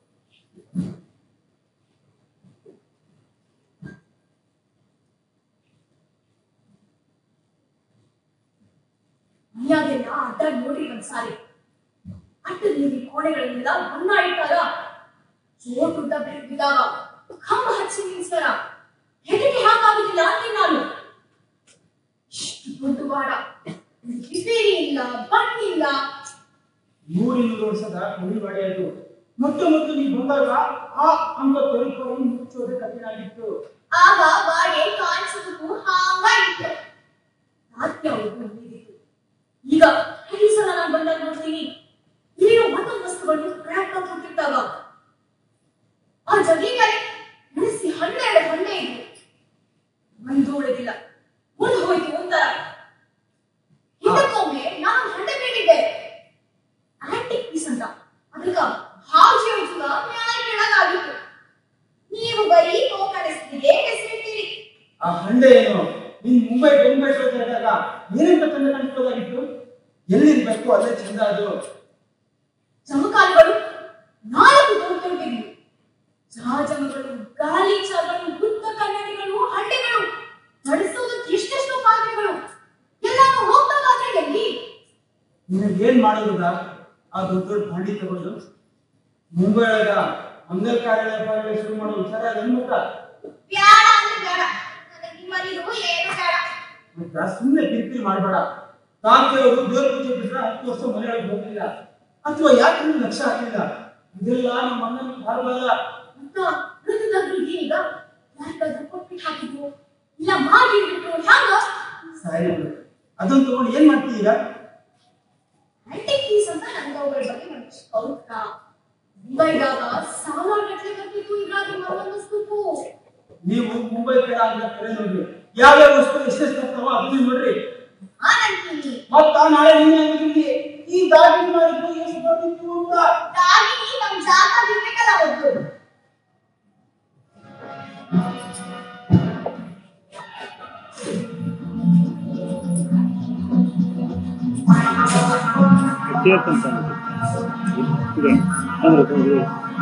ಮನ್ಯಾಗೆಲ್ಲ ಅಡ್ಡ ನೋಡಿ ಒಂದ್ಸಾರಿ ಅಡ್ಡ ನೀರಿ ಕೋಣೆಗಳನ್ನೆಲ್ಲ ಬಣ್ಣ ಇಟ್ಟಾರ ಜೋಟುದ್ದ ಬೆಳಗಿದಾಗ ಕಂಬ ಹಚ್ಚಿ ನಿಲ್ಸ್ತಾರ ಹೆದರಿಕೆ ಹಾಕಾಗುದಿಲ್ಲ ಅಂತೀನಿ ನಾನು ಇಷ್ಟು ದೊಡ್ಡ ವಾಡ ರಿಪೇರಿ ಇಲ್ಲ ಬಣ್ಣಿಲ್ಲ ನೂರಿನ್ನೂರು ವರ್ಷದ ಕುಡಿಬಾಡಿ ಅದು ಮತ್ತು ಮತ್ತು ನೀವು ಬಂದಾಗ ಆ ಅಂತ ತೊರಿಕೊಂಡು ಮುಚ್ಚೋದೇ ಕಠಿಣ ಆಗಿತ್ತು ಆಗ ಬಾಡೆ ಕಾಣಿಸೋದಕ್ಕೂ ಹಾಂಗ ಇತ್ತು ರಾತ್ರಿ ಅವ್ರಿಗೂ ನೀರಿತ್ತು ಈಗ ಈ ಸಲ ನಾನು ಬಂದಾಗ ನೋಡ್ತೀನಿ ಏನು ಒಂದೊಂದು ವಸ್ತುಗಳು ಕ್ರ್ಯಾಕ್ ಆಗಿ ಹೋಗ್ತಿರ್ತಾವ ಆ ಜಗಿ ಮೇಲೆ ನಡೆಸಿ ಹನ್ನೆರಡು ಹಣ್ಣೆ ಇದ್ವು ಒಂದು ಉಳಿದಿಲ್ಲ ಮುಂದೆ ಹೋಯ್ತು ಒಂಥರ ಇದಕ್ಕೊಮ್ಮೆ ನಾನು ಹಣ್ಣೆ ಬೇಡಿದ್ದೆ ಆಂಟಿಕ್ ಪೀಸ್ ಅಂತ ಅದಕ್ಕ ಹಾಜಿ ಔಷಧ ಮ್ಯಾಲ ಕೆಳಗಾಗಿತ್ತು ನೀವು ಬರೀ ಕೋಕಣಿಸ್ತಿಗೆ ಹೆಸರಿಟ್ಟಿರಿ ಆ ಹಂಡೆ ಏನು ನೀನ್ ಮುಂಬೈ ಬೊಂಬೈ ಹೋದಾಗ ಏನಂತ ಚಂದ ಕಾಣಿಸ್ಬೋದಾಗಿತ್ತು ಎಲ್ಲಿರ್ಬೇಕು ಅಲ್ಲೇ ಚಂದ ಅದು ಚಮಕಾಲಗಳು ನಾಲ್ಕು ದೊಡ್ಡ ದೊಡ್ಡವು ಜಹಾಜಗಳು ಗಾಲಿ ಚಾಗಳು ಬುದ್ಧ ಕನ್ನಡಿಗಳು ಹಳ್ಳಿಗಳು ನಡೆಸೋದಕ್ಕೆ ಎಷ್ಟೆಷ್ಟು ಪಾತ್ರೆಗಳು ಎಲ್ಲಾನು ಹೋಗ್ಬೇಕಾದ್ರೆ ಎಲ್ಲಿ ನಿನಗೆ ಏನ್ ಮಾಡೋದ ಆ ದೊಡ್ಡ ದೊಡ್ಡ ಭಾಂಡಿ ತಗೊಂಡು ಮುಂಬೈ ಒಳಗ ಮಂಗಲ್ ಕಾರ್ಯಾಲಯ ಕಾರ್ಯಾಲಯ ಶುರು ಮಾಡೋ ವಿಚಾರ ಅನ್ಬೇಕ ಬ್ಯಾಡ ಅಂದ್ರೆ ಬೇಡ ನನಗೆ ನಿಮ್ಮಲ್ಲಿದು ಏನು ಬೇಡ ಮತ್ತ ಸುಮ್ಮನೆ ಕಿರಿಕಿರಿ ಮಾಡಬೇಡ ತಾಂತೆಯವರು ದೇವ್ರ ಪೂಜೆ ಬಿಟ್ರೆ ಹತ್ತು ವರ್ಷ ಮನೆಯೊಳಗೆ ಹೋಗಿಲ್ಲ ಅಥವಾ ಯಾಕೆ ನೀವು ಲಕ್ಷ ಹಾಕಿಲ್ಲ ಇದೆಲ್ಲ ನಮ್ಮ ಅಣ್ಣನ ಭಾರವಾದ ಅಂತ ಮೃತದಾದ್ರು ಈಗ ಯಾರಿಗಾದ್ರೂ ಕೊಟ್ಟು ಕೊಟ್ಬಿಟ್ಟು ಹಾಕಿದ್ವು ಇಲ್ಲ ಮಾಡಿ ಬಿಟ್ರು ಹ್ಯಾಂಗ ಸಾರಿ ಬಿಡು ಅದನ್ನ ತಗೊಂಡು ಏನ್ ಮಾಡ್ತೀವಿ ಈಗ ಆಂಟಿಕ್ ಪೀಸ್ ಅಂತ ನಂಗೆ ಅವುಗಳ ಬಗ್ಗೆ ನನಗೆ ಕೌತ ಮುಂಬೈದಾಗ ಸಾವಿರಾರು ಗಟ್ಟಲೆ ಬರ್ತಿತ್ತು ಇದ್ರಾಗ ಮರವಸ್ತು ನೀವು ಮುಂಬೈ ಬೇಡ ಅಂತ ಕರೆ ನೋಡ್ರಿ ಯಾವ್ಯಾವ ವಸ್ತು ಎಷ್ಟೆಷ್ಟು ಬರ್ತಾವ ಅದನ್ನ ನೋಡ್ರಿ ನಾನಂತೀನಿ ಮತ್ತ ನಾಳೆ ನೀನೇ ಅಂದ್ರಿ ಈ ದಾಗಿ ಮಾಡಿದ್ದು ಎಷ್ಟು ಬರ್ತಿತ್ತು ಅಂತ ದಾಗಿನಿ ನಮ್ ಜಾಗ ಇರ್ಬೇಕಲ್ಲ ಒಂದು ಸೇರ್ಕಂತ ಇದೆ ಅಂದ್ರೆ ಹೋಗಿ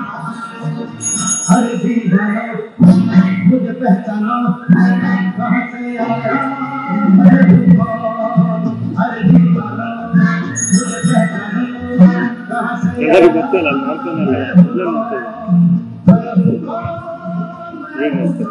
हर दीवाना मुझे पहचाना कहाँ से आया मैं तूफान हर दीवाना मुझे पहचाना कहाँ से ಎಲ್ಲರಿಗೂ ಗೊತ್ತಿಲ್ಲ ಅಲ್ಲಿ ನೋಡ್ತಾನಲ್ಲ ಎಲ್ಲರೂ ನೋಡ್ತಾರೆ ಏನು ನೋಡ್ತಾರೆ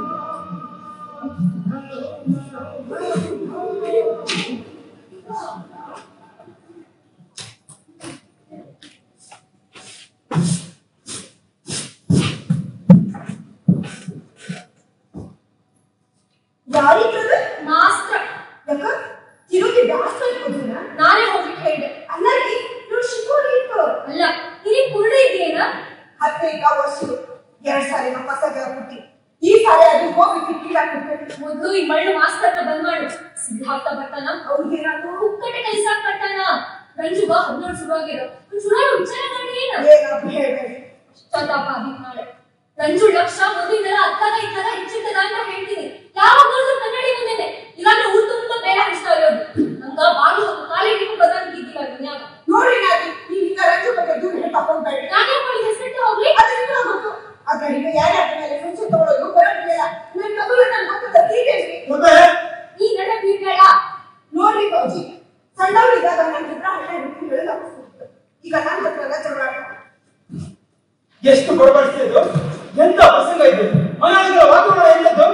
ಯಾರಿಗದು ಮಾಸ್ತ್ರ ಯಾಕ ತಿರುಗಿ ಬ್ಯಾಸ್ತ ಇಟ್ಕೊತೀನ ನಾನೇ ಹೋಗ್ಲಿಕ್ಕೆ ಹೇಳಿದೆ ಅಲ್ಲ ರೀ ನೋಡಿ ಶಿಕೋರಿ ಇತ್ತು ಅಲ್ಲ ನಿನಗೆ ಕುರುಡೆ ಇದೆಯೇನಾ ಹತ್ತೈಕ ವರ್ಷ ಎರಡ್ ಸಾರಿ ನಮ್ಮ ಪಸಗ ಹುಟ್ಟಿ ಈ ಸಾರಿ ಅದು ಹೋಗಿ ಕಿಟ್ಟಿಲ್ಲ ಕೊಡ್ಬೇಕು ಮೊದ್ಲು ಈ ಮಳ್ಳು ಮಾಸ್ತರ್ನ ಬಂದ್ ಮಾಡು ಸಿದ್ಧಾರ್ಥ ಬರ್ತಾನ ಅವ್ರಿಗೇನಾದ್ರು ಕುಕ್ಕಟೆ ಕಲಿಸಾಕ್ ಬರ್ತಾನ ರಂಜುಗ ಹದಿನೇಳು ಶುರುವಾಗಿರೋ ಶುರು ವಿಚಾರ ಮಾಡಿ ಏನು ಏನಾದ್ರು ಹೇಳ್ಬೇಡಿ ಪಶ್ಚಾತ್ತಾಪ ಆಗಿದ್ ನಾಳೆ ರಂಜು ಲಕ್ಷ ಮೊದಲಿಂದೆಲ್ಲ ಅತ್ತಾಗ ಇತ್ತಾಗ ಹೆಚ್ಚಿರ್ತದ ಅಂತ ಹೇಳ್ತೀನಿ ಯಾವಾಗ ನೋಡಿದ್ರು ಕನ್ನಡಿ ಮುಂದೆನೆ ಇಲ್ಲಾಂದ್ರೆ ಊರ್ ತುಂಬಾ ಬೇರೆ ಅನಿಸ್ತಾ ಇರೋದು ನಂಗ ಬಾಗಿಲು ಒಂದು ಕಾಲಿ ಹಿಡಿದು ಬದಂಗಿದ್ದಿಲ್ಲ ದುನಿಯಾಗ ನೋಡ್ರಿ ನಾದಿ ನೀವು ಹಿಂಗ ರಜೆ ಬಗ್ಗೆ ದೂರ ಹೇಳ್ತಾ ಹೋಗ್ಬೇಡ್ರಿ ನಾನೇ ಮಾಡಿ ಹೆಸರಿಟ್ಟು ಹೋಗ್ಲಿ ಅದು ನಿಮ್ಗೆ ಗೊತ್ತು ಆ ಕಡೆಗೆ ಯಾರ ಮೇಲೆ ಮುಂಚೆ ತಗೊಳ್ಳೋದು ಬರೋದಿಲ್ಲ ನನ್ನ ಮಗಳು ನನ್ನ ಹತ್ತದ ತೀರೇನ್ರಿ ಮತ್ತೆ ಈ ನಡ ಬೀಳ್ಬೇಡ ನೋಡ್ರಿ ಕೌಜಿ ಸಣ್ಣವರಿದ್ದಾಗ ನನ್ನ ಹತ್ರ ಹಣ ಹಿಡ್ಕೊಂಡು ಹೇಳಿಲ್ಲ ಈಗ ನನ್ನ ಹತ್ರ ಎಲ್ಲ ಜಗಳ ಆಡ್ತಾರೆ. ಎಷ್ಟು ಬಡಬಡಿಸಿದ್ದು ಎಂತ ಪ್ರಸಂಗ ಇದು ಮನೆಯೊಳಗಿನ ವಾತಾವರಣ ಎಲ್ಲದ್ದು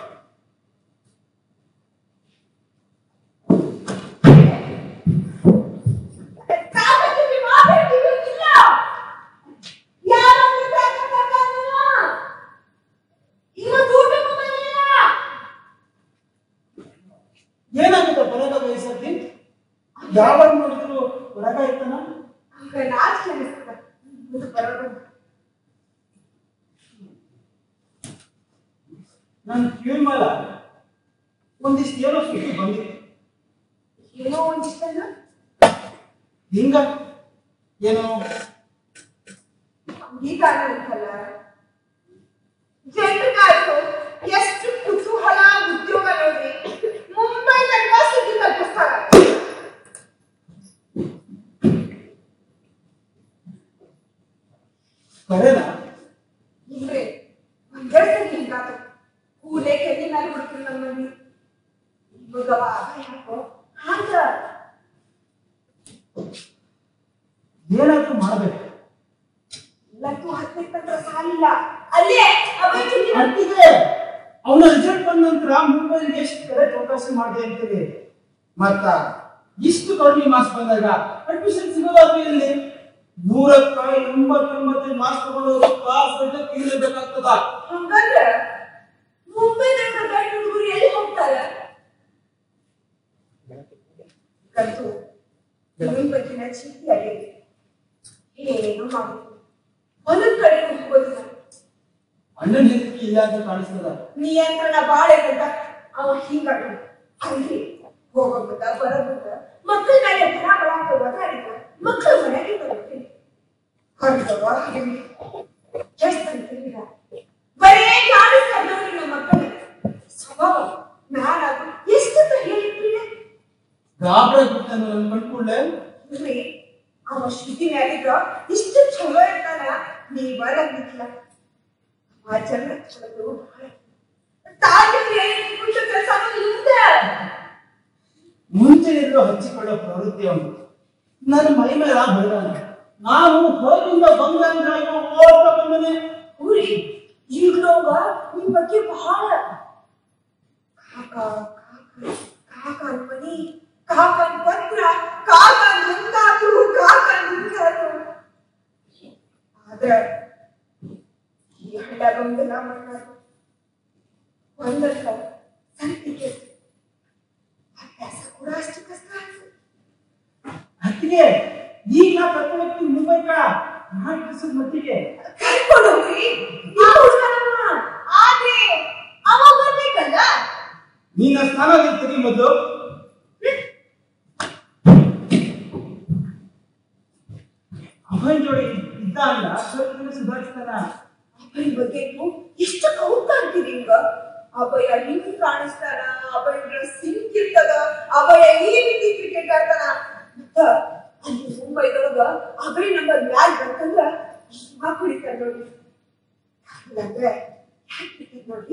ಕಾಮಕ್ಕೆ ಮಾತಾಡ್ತೀವಿ ಇಲ್ಲ ಯಾರನ್ನು ಕಾಕಕ್ಕಾಗಲ್ಲ ಇವತ್ತು ಊಟಕ್ಕೂ ಬಂದಿಲ್ಲ ಏನಾಗುತ್ತೆ ಬರಗ ವಯಸ್ಸಲ್ಲಿ ಯಾವಾಗ ನೋಡಿದ್ರು ಹೊರಗ ಇರ್ತಾನ ಆಗ ನಾಚಿಕೆ ಅನಿಸ್ತದ ಮುಂದೆ ಬರೋದು ನಾನು ಕಿವಿ ಮೇಲ ಒಂದಿಷ್ಟು ಏನೋ ಸುದ್ದಿ ಬಂದಿತ್ತು ಏನೋ ಒಂದಿಷ್ಟನ್ನ ಹಿಂಗ ಏನೋ ಈಗ ಅನ್ನೋದಲ್ಲ ಜನರಿಗಾಯ್ತು ಎಷ್ಟು ಕುತೂಹಲ ಉದ್ಯೋಗ ನೋಡ್ರಿ ಮುಂಬೈ ತನಕ ಸುದ್ದಿ ಕಲ್ಪಿಸ್ತಾರ ಕರೆನಾ ಇಲ್ರಿ ಒಂದೇ ಸರಿ ಹಿಂಗಾತು ಕೂಲೆ ಕೆಲ್ಲಿ ಮೇಲೆ ಹುಡುಕ್ರಿ ನಮ್ಮ ಮನೆ ಇವಾಗವ ಯಾಕೋ ಹಂಗ ಏನಾದ್ರೂ ಮಾಡ್ಬೇಕು ಲತ್ತು ಹತ್ತಕ್ಕಂತ್ರ ಸಾಲಿಲ್ಲ ಅಲ್ಲೇ ಅವೈತಿ ಅಂತಿದೆ ಅವನ ರಿಸಲ್ಟ್ ಬಂದ ನಂತರ ಮುಂಬೈಗೆ ಎಷ್ಟು ಕಡೆ ಚೌಕಾಸಿ ಮಾಡಿದೆ ಅಂತೀರಿ ಮತ್ತ ಇಷ್ಟು ಕಡಿಮೆ ಮಾರ್ಕ್ಸ್ ಬಂದಾಗ ಅಡ್ಮಿಷನ್ ಸಿಗೋದಾದ್ರೂ ಇಲ್ಲಿ ನೂರಕ್ಕ ಎಂಬತ್ತೊಂಬತ್ತು ಮಾರ್ಕ್ಸ್ ತಗೊಂಡವರು ಕ್ಲಾಸ್ ಗಂಟೆ ಇರಬೇಕಾಗ್ತದ ಹಂಗಂದ್ರ ಮುಂಬೈದಾಗ ಗಂಡ ಹುಡುಗರು ಎಲ್ಲಿ ಹೋಗ್ತಾರ ಕಂತು ಇವನ್ ಬಗ್ಗಿನ ಚೀಟಿ ಆಗೈತಿ ಏನು ಮಾಡುದು ಒಂದೊಂದ್ ಕಡೆ ಹೋಗೋದಿಲ್ಲ ಅಣ್ಣನ ಹೆಂಡತಿ ಇಲ್ಲ ಅಂತ ಕಾಣಿಸ್ತದ ನಿಯಂತ್ರಣ ಬಾಳ ಇರಲ್ಲ ಅವ ಹಿಂಗಾಡ ಅಲ್ಲಿ ಹೋಗೋದ ಬರೋದ ಮಕ್ಕಳ ಮೇಲೆ ಬರ ಬರ ಅಂತ ಒದಾಡಿದ ಮಕ್ಕಳ ಮನೆಗೆ ಬರ್ತೀನಿ ಹೊರಗವ ಎಷ್ಟು ಅಂತಿಲ್ಲ ಬರೇ ಗಾಳಿ ಕರ್ದವ್ರಿ ನಮ್ಮ ಮಕ್ಕಳು ಸ್ವಭಾವ ನಾನಾದ್ರು ಎಷ್ಟಂತ ಹೇಳಿದ್ರಿ ಗಾಬರ ಬಿಟ್ಟನ ಕಂಡ್ಕೊಳ್ಳೆ ಇಲ್ರಿ ಅವ ಶ್ರುತಿ ಮ್ಯಾಲಿದ್ರ ಇಷ್ಟು ಚಲೋ ಇರ್ತಾನ ನೀ ಬರಂಗಿಲ್ಲ ಆ ಜನ ಚಲೋ ಬಹಳ ತಾಯಿಯವ್ರು ಕುಂತ ಕೆಲಸ ಇರುತ್ತ ಮುಂಚೆ ಇರೋ ಹಚ್ಚಿಕೊಳ್ಳೋ ಪ್ರವೃತ್ತಿ ಅವನು ನನ್ನ ಮೈ ಮೇಲೆ ಬರದಾನ ನಾನು ಹೊರಗಿಂದ ಬಂದಂಗ ಓಡ್ತಾ ಬಂದನೆ ಊರಿ ಈಗ್ಲೋಗ ನಿಮ್ ಬಗ್ಗೆ ಬಹಳ ಕಾಕ ಕಾಕ ಕಾಕನ್ ಮನಿ ಕಾಕನ್ ಪತ್ರ ಕಾಕನ್ ಮುಂದಾತು ಕಾಕನ್ ಮುಂದಾತು ಆದ್ರ ಈ ಹಳ್ಳ್ಯಾಗ ಒಂದೆಲ್ಲ ಮಾಡ್ತಾರೆ ಒಂದಕ್ಕ ಸಂತಿಗೆ ಅಭ್ಯಾಸ ಕೂಡ ಅಷ್ಟು ಕಷ್ಟ ಆಯ್ತು ಅತ್ತಿಗೆ ಈಗ ನಾ ಕರ್ಕೊಂಡು ಹೋಗ್ತೀನಿ ಮುಂಬೈಕ ನಾಲ್ಕು ದಿವಸದ ಮಟ್ಟಿಗೆ ಕರ್ಕೊಂಡು ಹೋಗ್ರಿ ಯಾವ ಹುಡುಗನಮ್ಮ? ಆದ್ರೆ ಅವ ಬರ್ಬೇಕಲ್ಲ ನೀನ ಸ್ನಾನ ತೆಗಿ ಮೊದಲು ಅವನ ಜೋಡಿ ಇದ್ದ ಅಲ್ಲ ಸ್ವಲ್ಪ ದಿನ ಸುಧಾರಿಸ್ತಾನ ಅಭಯ್ ಬಗ್ಗೆ ನೀವು ಎಷ್ಟು ಕೌತ ಅಂತೀರಿ ಹಿಂಗ ಅಭಯ ಹಿಂಗ್ ಕಾಣಿಸ್ತಾನ ಅಭಯ ಡ್ರೆಸ್ ಹಿಂಗ್ ಇರ್ತದ ಅಭಯ ಈ ರೀತಿ ಕ್ರಿಕೆಟ್ ಆಡ್ತಾನ ಮತ್ತ ಅಲ್ಲಿ ಮುಂಬೈದೊಳಗ ಅಭಯ್ ನಂಬರ್ ಮ್ಯಾಲ್ ಬಂತಂದ್ರ ಮಾ ಕುಡಿತಾರ ನೋಡಿ ಇಲ್ಲಾಂದ್ರೆ ಯಾಕ್ ಕ್ರಿಕೆಟ್ ನೋಡಿ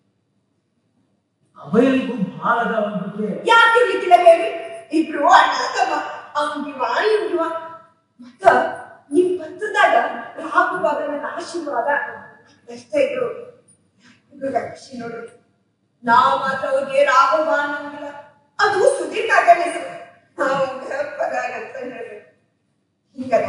ಅಭಯನಿಗೂ ಬಹಳ ಅದ ಅವನ ಬಗ್ಗೆ ಯಾಕೆ ಇರ್ಲಿಕ್ಕಿಲ್ಲ ಹೇಳಿ ಇಬ್ರು ಅಣ್ಣ ತಮ್ಮ ಅವ್ನಿವ ಇವ್ನಿವ ಮತ್ತ ನಿಮ್ ಪಂಚದಾಗ ರಾಘವಾಗ ನನ್ನ ಆಶೀರ್ವಾದ ಅಷ್ಟೇ ಇದ್ರು ಇವಾಗ ಖುಷಿ ನೋಡ್ರಿ ನಾವ್ ಮಾತ್ರ ಅವ್ರಿಗೆ ರಾಘವ ಅನ್ನೋಂಗಿಲ್ಲ ಅದು ಸುದೀರ್ ಕಾಕನ ಹೆಸರು ನಾವು ಪದ ಅಂತ ಹೇಳ್ರಿ ಹಿಂಗದ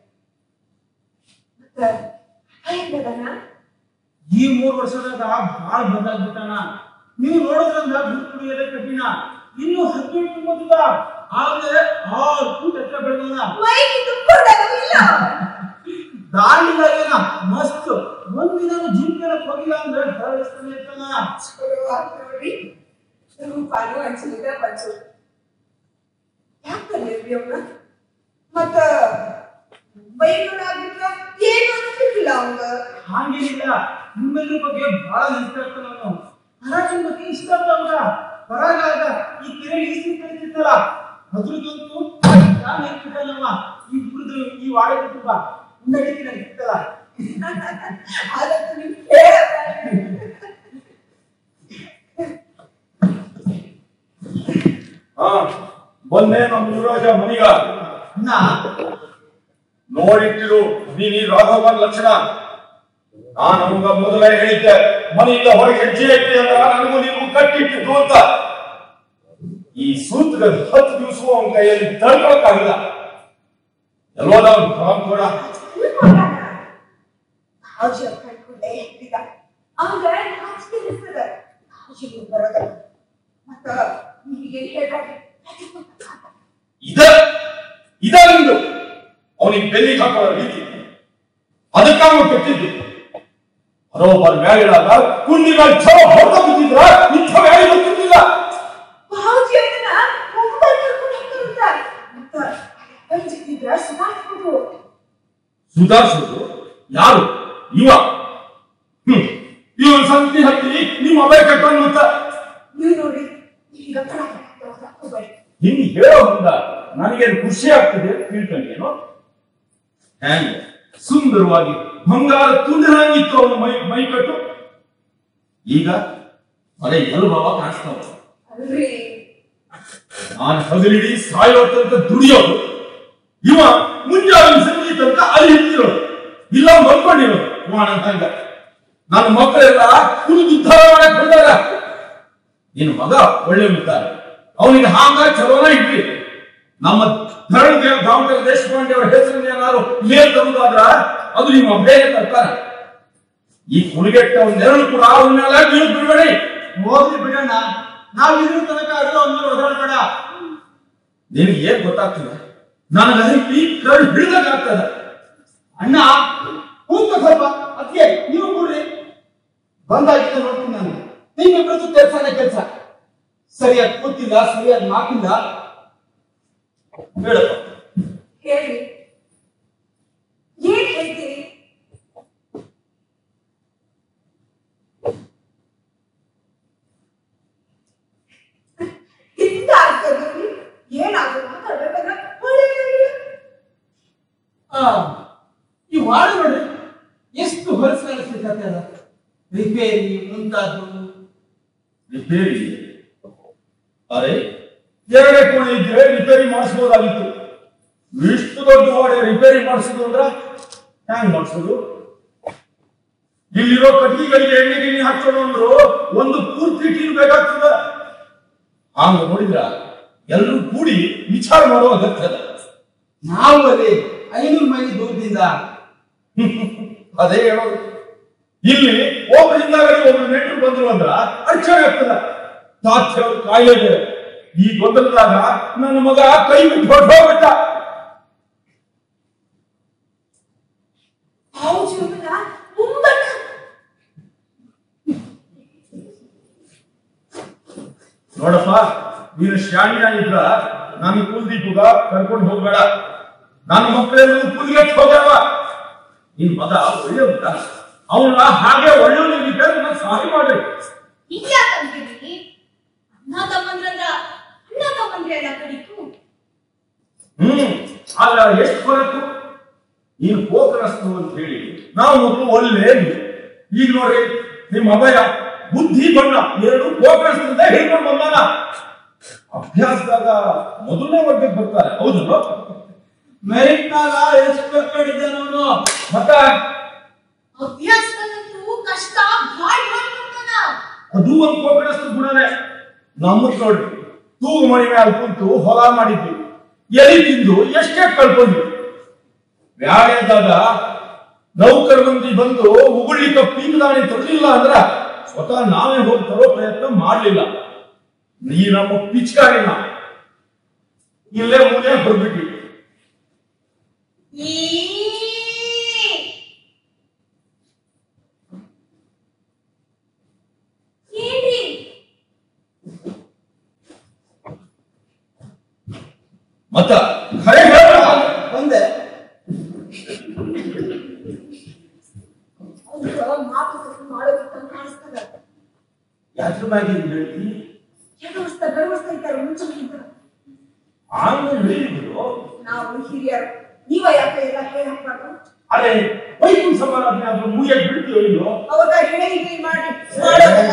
ಮತ್ತ ಹೆಂಗದನ ಈ ಮೂರ್ ವರ್ಷದಾಗ ಬಹಳ ಬದಲಾಗ್ಬಿಟ್ಟಾನ ನೀವು ನೋಡೋದ್ರಿಂದ ಗುರು ಕುಡಿಯೋದೇ ಕಠಿಣ ಇನ್ನು ಹದಿನೆಂಟು ತುಂಬುತ್ತದ ಆದ್ರೆ ಆರು ಫೂಟ್ ಎತ್ತರ ಬೆಳೆದ ಮೈಗೆ ತುಂಬಿಕೊಂಡಾಗ ಇಲ್ಲ ದಾರಿಲಾಗೇನ ಮಸ್ತ್ ಒಂದಿನ ಜಿಮ್ ಕೇಳಕ್ ಹೋಗಿಲ್ಲ ಅಂದ್ರೆ ಹರಡಿಸ್ತಾನೆ ಇರ್ತಾನ ಚಲೋ ಆತ್ ನೋಡ್ರಿ ರೂಪಾನು ಹಂಚಿದ ಪಂಚು ಯಾಕಂದ್ರೆ ಅವ್ನ ಮತ್ತ ಬೈಗಳಾಗಿದ್ರ ಏನು ಅನ್ಸಿಲ್ಲ ಅವಂಗ ಹಾಗೇನಿಲ್ಲ ನಿಮ್ಮೆಲ್ಲರ ಬಗ್ಗೆ ಬಹಳ ನೆನ್ಪಿರ್ತಾನ ಅವನು ಹರಾಜಿನ ಬಗ್ಗೆ ಇಷ್ಟ ಆಗ್ತಾವ ಬರಾಗ ಈ ಕೆರೆ ಈಸಿ ಕಳಿತಿರ್ತಲ್ಲ ಅದ್ರದಂತೂ ನಾನು ನೆನ್ಪಿಟ್ಟಲ್ಲಮ್ಮ ಈ ಹುಡುಗರು ಈ ವಾಡೆ ತುಂಬ ಉಂಡಡಿಕೆ ನನಗೆ ಇರ್ತಲ್ಲ ಅದಕ್ಕೆ ನೀವು ಹೇಳಬೇಡಿ ಹಾ ಬಂದೆ ನಮ್ಮ ಯುವರಾಜ ಮನಿಗ ಅಣ್ಣ ನೋಡಿಟ್ಟಿರು ನೀನ್ ಈ ರಾಘವನ್ ಲಕ್ಷಣ ನಾನು ನಮಗ ಮೊದಲೇ ಹೇಳಿದ್ದೆ ಮನೆಯಿಂದ ಹೊರಗೆ ಹೆಜ್ಜೆ ಇಟ್ಟೆ ಅಂದ್ರ ನನಗೂ ನೀವು ಕಟ್ಟಿಟ್ಟಿದ್ದು ಅಂತ ಈ ಸೂತ್ಗ ಹತ್ತು ದಿವಸ ಅವನ ಕೈಯಲ್ಲಿ ತಡ್ಕೊಳಕ್ಕಾಗಿಲ್ಲ ಎಲ್ಲೋದ ಅವ್ನು ಕಾಮ್ ಕೂಡ ಹಾಜಿ ಕಳ್ಕೊಂಡೆ ಹೇಳ್ತಿದ್ದ ಅವಂಗ ನಾಚಿಕೆ ಅನಿಸ್ತದ ಹಾಜಿ ಬರೋದ ಮತ್ತ ನಿಮಗೆ ಹೇಳ್ಬೇಡಿ ಇದ ಇದ ನಿಂದು ಅವನಿಗೆ ಬೆನ್ನಿಗೆ ಹಾಕೊಳ್ಳೋ ರೀತಿ ಅದಕ್ಕಾಗ ಕೆಟ್ಟಿದ್ದು ಬರೋಬ್ಬರ್ ಮ್ಯಾಲಿಡಾಗ ಕುಂಡಿಗಳ ಛವ ಹೊಡೆದ ಬಿದ್ದಿದ್ರ ಇಂಥ ಮ್ಯಾಲಿ ಗೊತ್ತಿರ್ಲಿಲ್ಲ ಬಾವುಜಿ ಅದನ್ನ ಮುಂಬೈ ಕರ್ಕೊಂಡು ಹೋಗ್ತಾರಂತ ಮತ್ತ ಪಂಚಕಿದ್ರ ಸುಧಾರಿಸ್ಬೋದು ಸುಧಾರಿಸುವುದು ಯಾರು ಇವ ಹ್ಮ್ ಇವನ್ ಸಂತಿ ಹತ್ತಿ ನಿಮ್ಮ ಅಭಯ ಕಟ್ಟೋನ್ ಮತ್ತ ನೀವು ನೋಡಿ ಈಗ ಕಡ ಹೋಗ್ಬೇಡಿ ಹಿಂಗ್ ಹೇಳೋ ಮುಂದ ನನಗೇನು ಖುಷಿ ಆಗ್ತದೆ ಅಂತ ತಿಳ್ಕೊಂಡೇನು ಹ್ಯಾಂಗ ಸುಂದರವಾಗಿ ಬಂಗಾರ ತುಂಡಿರಂಗಿತ್ತು ಅವನ ಮೈ ಮೈ ಕಟ್ಟು ಈಗ ಅದೇ ಎಲ್ ಬಾಬಾ ಕಾಣಿಸ್ತಾವ ಅಲ್ರಿ ನಾನು ಹಗಲಿಡಿ ಸಾಯೋ ತನಕ ದುಡಿಯೋದು ಇವ ಮುಂಜಾನೆ ಸಂಜೆ ತನಕ ಅಲ್ಲಿ ಹಿಡ್ತಿರೋದು ಇಲ್ಲ ಮಲ್ಕೊಂಡಿರೋದು ವಾಣನ್ ಹಂಗ ನನ್ನ ಮಕ್ಕಳೆಲ್ಲ ಕುಡಿದು ಉದ್ಧಾರ ಮಾಡಕ್ ಬಂದಾಗ ನಿನ್ನ ಮಗ ಒಳ್ಳೆ ಇದ್ದಾರೆ ಅವನಿಗೆ ಹಾಂಗ ಚಲೋನ ಇಡ್ರಿ ನಮ್ಮ ಧರಣಿ ದಾಮಟರ ದೇಶಪಾಂಡೆ ಅವರ ಹೆಸರನ್ನ ಏನಾದ್ರು ಮೇಲ್ ತರುವುದಾದ್ರ ಅದು ನಿಮ್ಮ ಬೇರೆ ತರ್ತಾರ ಈ ಕುಲಿಗೆಟ್ಟ ನೆರಳು ಕೂಡ ಅವನ ಮೇಲೆ ಬೀಳ್ ಬಿಡಬೇಡಿ ಹೋಗ್ಲಿ ಬಿಡಣ್ಣ ನಾವ್ ಇದ್ರ ತನಕ ಅದು ಅವನ ಓಡಾಡಬೇಡ ನಿನಗೆ ಏನ್ ಗೊತ್ತಾಗ್ತದೆ ನನಗೆ ಈ ಕರು ಹಿಡಿದಾಗ್ತದ ಅಣ್ಣ ಕೂತ ಸ್ವಲ್ಪ ಅದಕ್ಕೆ ನೀವು ಕೂಡ್ರಿ ಬಂದಾಗಿದ್ದ ನೋಡ್ತೀನಿ ನಾನು ನಿಮ್ಮಿಬ್ಬರದ್ದು ಕೆಲಸನೇ ಕೆಲಸ ಸರಿಯಾಗಿ ಕೂತಿಲ್ಲ ಸರಿಯಾಗಿ ಮಾತಿಲ್ಲ ಹೇಳಪ್ಪ ಹೇಳಿ ಏನ್ ಹೇಳ್ತೀರಿ ಹಿಂದ ಆಗ್ತದ್ರಿ ಏನಾದ್ರು ಮಾತಾಡ್ಬೇಕಂದ್ರ ಒಳ್ಳೆಯದಾಗಿಲ್ಲ ಆ, ಈ ವಾಡ ನೋಡ್ರಿ ಎಷ್ಟು ಹೊಲಸು ಕಾಣಿಸ್ಲಿಕ್ಕೆ ಅದ ರಿಪೇರಿ ಮುಂತಾದ್ದು ರಿಪೇರಿ ಅರೆ ಎರಡೇ ಕೋಣೆ ಇದ್ರೆ ರಿಪೇರಿ ಮಾಡಿಸ್ಬೋದಾಗಿತ್ತು ಇಷ್ಟು ದೊಡ್ಡ ಗೋಡೆ ರಿಪೇರಿ ಮಾಡಿಸೋದು ಅಂದ್ರ ಹ್ಯಾಂಗ್ ಮಾಡಿಸೋದು ಇಲ್ಲಿರೋ ಕಟ್ಟಿಗೆಗಳಿಗೆ ಎಣ್ಣೆ ಗಿಣ್ಣೆ ಹಾಕ್ಸೋಣ ಅಂದ್ರು ಒಂದು ಪೂರ್ತಿ ಟೀಮ್ ಬೇಕಾಗ್ತದ ಹಂಗ ನೋಡಿದ್ರ ಎಲ್ಲರೂ ಕೂಡಿ ವಿಚಾರ ಮಾಡೋ ಅಗತ್ಯ ಅದ ನಾವು ಅಲ್ಲಿ ಐನೂರು ಮೈಲಿ ದೂರದಿಂದ ಅದೇ ಹೇಳೋದು ಇಲ್ಲಿ ಒಬ್ಬರಿಂದ ಒಬ್ರು ನೆಂಟರು ಬಂದ್ರು ಅಂದ್ರ ಅಡಚಣೆ ಆಗ್ತದ ತಾತ್ಯ ಅವ್ರ ಕಾಯಿಲೆ ಬೇರೆ ಈ ಗೊಂದಲದಾಗ ನನ್ನ ಮಗ ಕೈ ಬಿಟ್ಟು ಹೊರಟೋಗ್ಬಿಟ್ಟ ಅವು ಜೀವನ ಮುಂಬಣ್ಣ ನೋಡಪ್ಪ ನೀನು ಶಾಣಿನ ಇದ್ರ ನಾನು ಕುಲ್ದೀಪುಗ ಕರ್ಕೊಂಡು ಹೋಗ್ಬೇಡ ನನ್ನ ಮಕ್ಕಳೆಲ್ಲ ಕುಲ್ಗೆಟ್ ಹೋಗ್ಯಾವ ನಿನ್ ಮಗ ಒಳ್ಳೆ ಉಂಟ ಅವನ ಹಾಗೆ ಒಳ್ಳೆಯವನಿಗೆ ನಾನು ಸಹಾಯ ಮಾಡ್ರಿ ಹಿಂಗ್ಯಾಕಂತೀರಿ ಅಣ್ಣ ತಮ್ಮಂದ್ರಂದ್ರ ಅಣ್ಣ ತಮ್ಮಂದ್ರೆ ಎಲ್ಲ ಕಡಿತು ಹ್ಮ್ ಆಗ ಎಷ್ಟು ಹೊರತು ನೀನು ಕೋಕರಸ್ತು ಅಂತ ಹೇಳಿ ನಾವು ಮೊದಲು ಒಳ್ಳೆ ಈಗ ನೋಡ್ರಿ ನಿಮ್ಮ ಅಭಯ ಬುದ್ಧಿ ಬಣ್ಣ ಎರಡು ಕೋಕರಸ್ತಿಂದ ಹೇಳ್ಕೊಂಡು ಬಂದಾನ ಅಭ್ಯಾಸದಾಗ ಮೊದಲನೇ ವರ್ಗಕ್ಕೆ ಬರ್ತಾರೆ ಹೌದಲ್ವ ಮೆರಿಟ್ ನಾಗ ಎಷ್ಟು ಕಡಿದ್ದಾನ ಅವನು ಮತ್ತ ಅಭ್ಯಾಸದಲ್ಲಂತೂ ಕಷ್ಟ ಭಾಳ ಮಾಡ್ಕೊತಾನ ಅದು ಒಂದು ಕೋಕರಸ್ತು ಗುಣನೇ ನಮ್ಮದ್ ನೋಡ್ರಿ ತೂಗು ಮಣಿ ಮ್ಯಾಲ ಕುಂತು ಹೊಲ ಮಾಡಿದ್ವಿ ಎಲಿ ತಿಂದು ಎಷ್ಟೇ ಕಳ್ಕೊಂಡ್ವಿ ವ್ಯಾಳೆದಾಗ ನೌಕರ ಮಂದಿ ಬಂದು ಉಗುಳಿಕ ಪೀಕದಾಣಿ ತರಲಿಲ್ಲ ಅಂದ್ರ ಸ್ವತಃ ನಾವೇ ಹೋಗಿ ತರೋ ಪ್ರಯತ್ನ ಮಾಡ್ಲಿಲ್ಲ ನೀ ನಮ್ಮ ಪಿಚ್ಕಾರಿನ ಇಲ್ಲೇ ಮೂಲೆ ಹೊರಬಿಟ್ವಿ ಈ ಏನ್ರಿ ಮತ್ತ ಖರೆ ಹೇಳ ಒಂದೇ ಅವ್ರ ಮಾತುಕತೆ ಮಾಡೋದಕ್ಕೆ ಕಾಣಿಸ್ತದ ಯಾತ್ರ ಮ್ಯಾಗ ಹಿಂಗ್ ಹೇಳ್ತಿ ಹೆಗವಸ್ತಾ ಗರ್ವಸ್ತಾ ಇದ್ದಾರೆ ಮುಂಚೆಗಿಂತ ಆಮೇಲೆ ಹೇಳಿದ್ರು ನಾವು ಹಿರಿಯರು ನೀವ ಯಾಕೆ ಎಲ್ಲ ಹೇಳಿ ಹಾಕ್ಬಾರ್ದು ಅರೆ ವೈಕುಂಠ ಸಮಾರಾಧನೆ ಆದ್ರೂ ಮುಗಿಯಕ್ ಬಿಡ್ತೀವೋ ಇಲ್ಲೋ ಅವಾಗ ಹೇಳಿ ಹೇಳಿ ಮಾಡಿ ಮಾಡೋದಲ್ಲ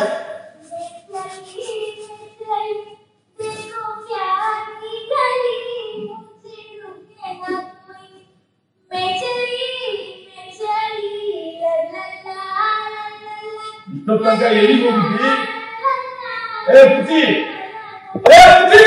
देखो प्यार की गली मुझे रुके ना कोई मैं चली मैं चली ला ला ला ला ला ला ಇಷ್ಟೊತ್ತು ತನಕ ಎಲ್ಲಿಗೆ ಹೋಗಿದ್ವಿ ಏ ಪುಟಿ ಏ ಪುಟಿ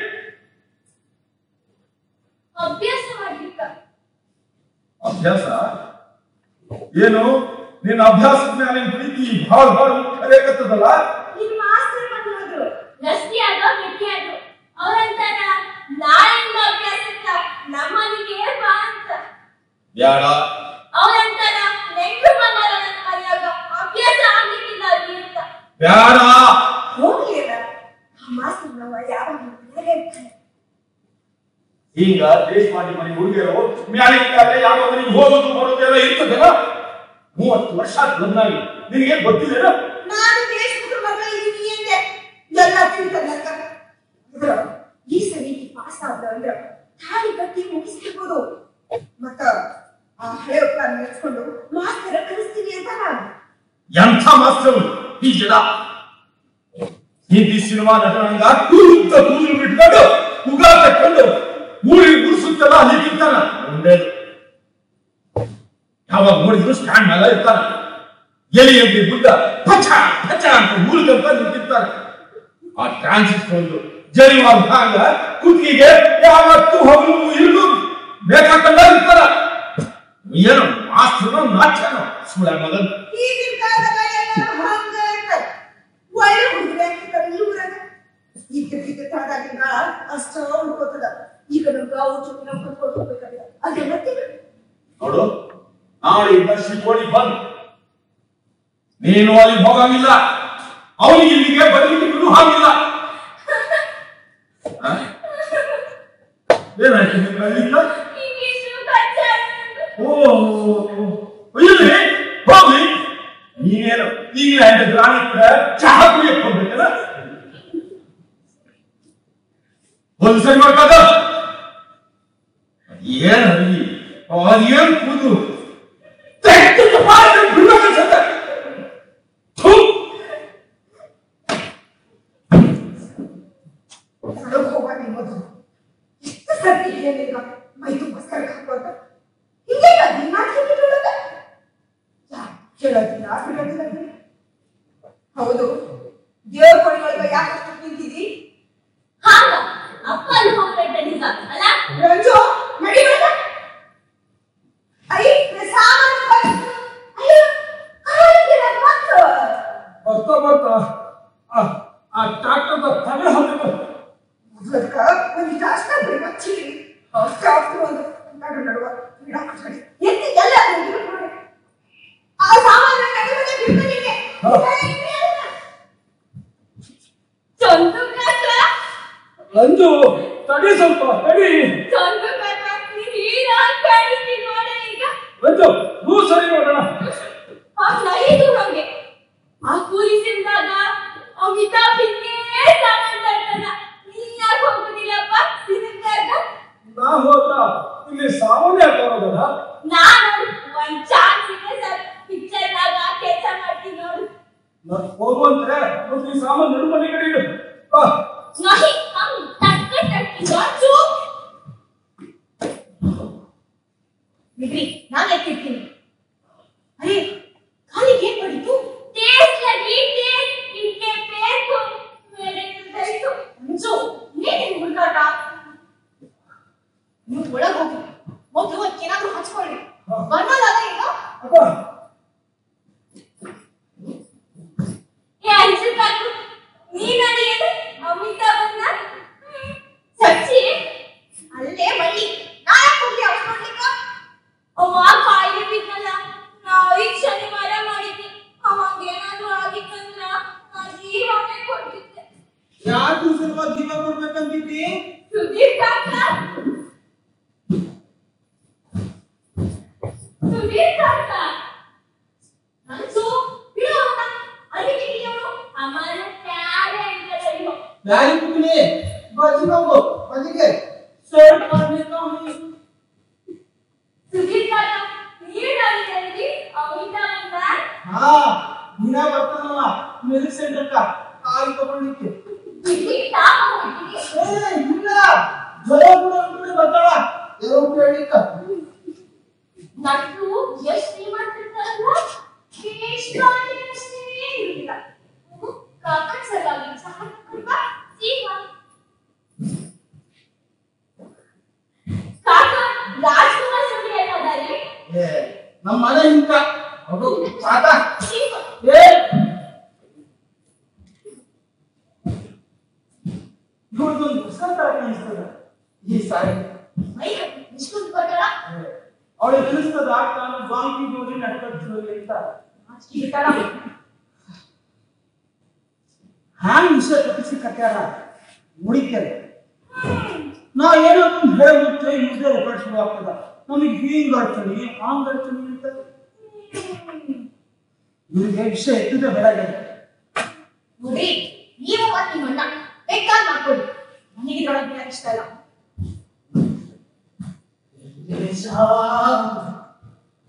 ಅಭ್ಯಾಸ ಮಾಡ್ಲಿಕ್ಕ ಅಭ್ಯಾಸ ಏನು ನಿನ್ನ ಅಭ್ಯಾಸದ ಮೇಲೆ ಪ್ರೀತಿ ಭಾಳ ಭಾಳ ಕರೆಯಕತ್ತದಲ್ಲ ನಿಮ್ಮ ಮಾಸ್ತರ್ ಬಂದು ಹೋದ್ರು ಗಟ್ಟಿ ಆಗೋ ಗಟ್ಟಿ ಆಗೋ ಅವ್ರಂತಾರ ನಾಳೆಯಿಂದ ಅಭ್ಯಾಸಕ್ಕ ನಮ್ಮನಿಗೆ ಬಾ ಅಂತ ಬ್ಯಾಡ ಅವ್ರಂತಾರ ನೆಂಟ್ರು ಬಂದಾರ ನನ್ನ ಮನೆಯಾಗ ಅಭ್ಯಾಸ ಆಗ್ಲಿಕ್ಕಿಲ್ಲ ಅಲ್ಲಿ ಅಂತ ಬ್ಯಾಡ ಹೋಗ್ಲಿಲ್ಲ ಆ ಮಾಸ್ತರ್ ನಾವು ಯಾವಾಗ ಮನೆಯಾಗೆ ಇರ್ತಾರೆ ಈಗ ದೇಶ ಮಾಡಿ ಮನೆ ಹುಡುಗಿಯರು ಮ್ಯಾಲಿಂದಾದ್ರೆ ಯಾವ ಮನೆಗೆ ಹೋಗೋದು ಬರೋದು ಎಲ್ಲ ಇರ್ತದಲ್ಲ ಮೂವತ್ತು ವರ್ಷ ಆತ್ ಬಂದಾಗಿ ನಿನಗೆ ಗೊತ್ತಿಲ್ಲ ನಾನು ದೇಶಮುಖ ಮಗ ಇದೀನಿ ಅಂದೆ ಎಲ್ಲ ತಿಳ್ಕೊಂಡಂಗ ಈ ಸರಿ ಪಾಸ್ ಆದ ಅಂದ್ರ ತಾಳಿ ಕಟ್ಟಿ ಮುಗಿಸ್ತಿರ್ಬೋದು ಮತ್ತ ಆ ಹಳೆ ಪ್ಲಾನ್ ನೆಚ್ಕೊಂಡು ಮಾಸ್ತರ ಕಲಿಸ್ತೀನಿ ಅಂತ ನಾನು ಎಂಥ ಮಾಸ್ತರು ಈ ಜನ ಹಿಂದಿ ಸಿನಿಮಾ ನಟನಂಗ ಕೂತ ಕೂದಲು ಬಿಟ್ಕೊಂಡು ಉಗ ತಕ್ಕೊಂಡು ಊರಿಗೆ ಗುಡಿಸುತ್ತಲ್ಲ ಹೀಗಿರ್ತಾನ ಒಳ್ಳೇದು ಯಾವಾಗ ನೋಡಿದ್ರು ಸ್ಟ್ಯಾಂಡ್ ಮೇಲೆ ಇರ್ತಾನ ಎಲಿ ಎಲ್ಲಿ ಬುದ್ಧ ಪಚ ಪಚ ಅಂತ ಊರಿಗಂತ ನಿಂತಿರ್ತಾನೆ ಆ ಟ್ರಾನ್ಸಿಟ್ ಒಂದು ಜರಿವಾದ ಭಾಗ ಕುತ್ತಿಗೆ ಯಾವತ್ತೂ ಹಗಲು ಇರುದು ಬೇಕಾಕಂಡ ಇರ್ತಾರ ಏನು ಮಾಸ್ತರು ನಾಚ್ಯಾನ ಸುಳ್ಳ ಮಗನ್ ಈಗಿನ ಕಾಲದಾಗ ಎಲ್ಲರೂ ಹಂಗ ಇರ್ತಾರೆ ಒಳ್ಳೆ ಹುಡುಗರು ಹಾಕಿರ್ತಾರೆ ಈ ಊರಾಗ ಇದ್ದಕ್ಕಿದ್ದ ತಾದಾಗಿನ ಅಷ್ಟ ಹುಡ್ಕೋತದ ಈಗ ನಮ್ಗ ಅವ್ರ ಜೊತೆ ನಾವು ಕರ್ಕೊಂಡು ಹೋಗ್ಬೇಕಾಗಿಲ್ಲ ಅದೆಲ್ಲ ತಿಳಿ ನೋಡು ನಾಳೆಯಿಂದ ಶಿಕೋಳಿ ಬಂದ್ ನೀನು ಅಲ್ಲಿ ಹೋಗಂಗಿಲ್ಲ ಅವನಿಗೆ ಇಲ್ಲಿಗೆ ಬರ್ಲಿಕ್ಕೆ ಬಿಡು ಹಾಗಿಲ್ಲ ಆ? ಏನಾಯ್ತು ನಿಮ್ಗೆ ಅಲ್ಲಿಂದ? ಇಂಗ್ಲಿಷು ಕನ್ನಡ ಓ ಇಲ್ಲಿ ಹೋಗ್ಲಿ ನೀನೇನು ಈಗಲೇ ಅಂತ ಗ್ರಾಮಿ ಕೂಡ ಚಹಾ ಕುಡಿಯಕ್ ಹೋಗ್ಬೇಕಲ್ಲ ಒಂದು ಸರಿ ಮಾಡ್ಕಾದ ಏನ್ ಅಡಿಗೆ ಅದೇನ್ ಕೂದು ತೆಗ್ದು ಮಾಡಿ ಬಿಡ್ಬೇಕನ್ಸತ್ತೆ. ಥು. ಹೊರಗೆ ಹೋಗೋಣ ಮೊದಲು ಎಷ್ಟು ಸರ್ತಿ ಹೇಳಿಲ್ಲ ಮೈ ತುಂಬ ಸರ್ಕ್ ಹಾಕೋದ ಹಿಂಗೆ ದಿನ ಕೇಳಿಕೊಳ್ಳೋದ ಕೇಳೋದಿಲ್ಲ ಬಿಡೋದಿಲ್ಲ ಬಿಡಿ. ಹೌದು ದೇವ್ರ ಕೊಡಿ ಒಳಗ ಯಾಕೆ ಅಷ್ಟು ನಿಂತಿದ್ದಿ ಹಾಗ ಅಪ್ಪ ಅಲ್ಲಿ ಹೋಗ್ಬೇಡ ನಿಜ ಅಲ್ಲ ರಂಜು ನಡಿಬೇಡ ಐ ಸಾಮಾನು ಬಂತು. ಅಯ್ಯೋ ಕಾಲಿಗೆ ಆ ಟ್ರಾಕ್ಟರ್ದ ತಲೆ ಹಾಕಿದ್ರು ಅದಕ್ಕ ಒಂದು ಜಾಸ್ತಿ ಬಿಡಿ ಮಚ್ಚಿ ಕಾಫಿ ಒಂದು ನಡು ನಡುವ ಗಿಡ ಕಟ್ಟಿ ಎತ್ತಿ ಎಲ್ಲ ನೋಡಿ ಆ ಸಾಮಾನ್ಯ ನಡುವೆ ಬಿಡ್ಬೇಕಿದೆ ಚಂದು ಕಾಕ ಅಂಜು ತಡಿ ಸ್ವಲ್ಪ ತಡಿ ಚಂದು ಕಾಕ ನೀನ್ ಹೀರಾಗ್ ಕಾಣಿಸ್ತಿ ನೋಡ ಈಗ ಅಂಜು ನೂ ಸರಿ ನೋಡೋಣ ಆ ನೈದು ನಮ್ಗೆ ಆ ಕೂಲಿಸಿಂದಾಗ ಅಮಿತಾಬ್ ಹಿಂಗೆ ಸಾಮಾನ್ ತರ್ತಾನ ನೀನ್ ಯಾಕೆ ಹೋಗುದಿಲ್ಲಪ್ಪ ಸಿನಿಮಾಗ ನಾ ಹೋದ ಇಲ್ಲಿ ಸಾಮಾನ್ಯ ತರೋದಲ್ಲ ನಾನು ಒಂದ್ ಚಾನ್ಸ್ ಇದೆ ಸರ್ ಪಿಕ್ಚರ್ ನಾಗ ಕೆಲಸ ಮಾಡ್ತೀನಿ ನೋಡು ನಾನು ಹೋಗುವಂದ್ರೆ ಒಂದು ಈ ಸಾಮಾನು ನಡು ಮನೆ ಕಡೆ ಇಡು ಬಾ नहीं हम टक्क टक्की जाचू ಬಿಡ್ರಿ ನಾನು ಎತ್ತಿರ್ತೀನಿ ಅರೆ ಕಾಲಿಗೆ ಏನ್ ಮಾಡಿತು टेस्ट लगी टेस्ट इनके पैर को मेरे हृदय को ಅಂಜು ನೀನೇನ್ ಹುಡುಗಾಟ ನೀವು ಒಳಗ್ ಹೋಗಿ ಮೊದ್ಲು ಅದಕ್ಕೇನಾದ್ರೂ ಹಚ್ಕೊಳ್ಳಿ ಬನ್ನಲ್ಲ ಈಗ ಅಪ್ಪ ये अंशु काकू नी ನಡಿಯದು ಅಮಿತಾಬ್ ಅನ್ನ ಸಚ್ಚಿ ಅಲ್ಲೇ ಬಳ್ಳಿ ನಾಳೆ ಹೋಗ್ಲಿ ಅವಳು ನೋಡ್ಲಿಕ್ಕ ಅವ ಕಾಯಿಲೆ ಬಿದ್ದಲ್ಲ ನಾವೀಗ ಶನಿವಾರ ಮಾಡಿದ್ವಿ ಅವಾಗೇನಾದ್ರೂ ಆಗಿತ್ತಂದ್ರ ನಾ ಜೀವನೇ ಕೊಡ್ತಿದ್ದೆ ಯಾಕೆ ಸಲುವಾಗಿ ಜೀವ ಕೊಡ್ಬೇಕಂತಿದ್ದಿ ಸುಧೀರ್ ಕಾಕ ಸುಧೀರ್ ಕಾಕ ಅಂಜು ಬಿಡು ಅವನ ಅದಕ್ಕೆ ಅವನು हमारे प्यारे अंकल अयो ಬ್ಯಾರಿ ಕುಕ್ಲಿ ಬಾಜಿ ಹೋಗು ಬದಿಗೆ ಸರ್ಟ್ ಮಾಡ್ಲಿಕ್ಕೆ ಅವ್ನಿಗೆ ಸುಧೀರ್ ಕಾಕ ನೀರು ಅಲ್ಲಿ ಅಮಿತಾಬ್ ಅನ್ನ ಹಾ ದಿನ ಬರ್ತಾನಲ್ಲ ಮೆಡಿಕ್ ಸೆಂಟರ್ಕ ಕಾಯಿ ತಗೊಳ್ಳಿಕ್ಕೆ ಇಲ್ಲಿ ತಾಪ ಹೋಗಿದ್ದೀನಿ ಏ ಇಲ್ಲ ಜ್ವರ ಕೂಡ ಅಂದ್ಬಿಟ್ಟು ಬರ್ತಾಳ ಏನೋ ಕೇಳಿಕ್ಕ ನಟ್ಟು ಎಷ್ಟು ಶ್ರೀಮಂತಿರ್ತಾರಲ್ಲ ಕೇಶವಾಣಿಯಷ್ಟೇ ಇರಲಿಲ್ಲ ಕಾಕನ್ ಸಲುವಾಗಿ ಸಹ ಅಲ್ವಾ ಜೀವ ಕಾಕ ರಾಜ್ಕುಮಾರ್ ಸುದ್ದಿ ಏನಾದರೆ ಏ ನಮ್ಮ ಮನೆ ಇಂಕ ಅದು ಸಾಕ ಜೀವ ಏ ಇವ್ರದೊಂದು ಹೊಸ ತರ ಕಾಣಿಸ್ತದ ಈ ಸಾರಿ ಮೈ ಇಷ್ಟೊಂದು ಕೊಟ್ಟಳ ಅವಳಿಗೆ ಅನಿಸ್ತದ ನಾನು ಬಾಂಕಿ ಹೋಗಿ ನಡ್ಕೊಳ್ತೀವಿ ಅಂತ ಇರ್ತಾರ ಹ್ಯಾಂಗ್ ವಿಷಯ ತಪ್ಪಿಸಿ ಕಟ್ಟ್ಯಾರ ಮುಡಿತಾರೆ ನಾ ಏನೋ ಒಂದು ಹೇಳ್ಬಿಟ್ಟು ಮುಂದೆ ರೆಕಾರ್ಡ್ ಶುರು ಆಗ್ತದ ನಮಗೆ ಹಿಂಗ್ ಅಡ್ಚಣಿ ಹಾಂಗ್ ಅಡ್ಚಣಿ ಅಂತ ಇವ್ರಿಗೆ ವಿಷಯ ಎತ್ತಿದ ಬೆಳಗ್ಗೆ ನೋಡ್ರಿ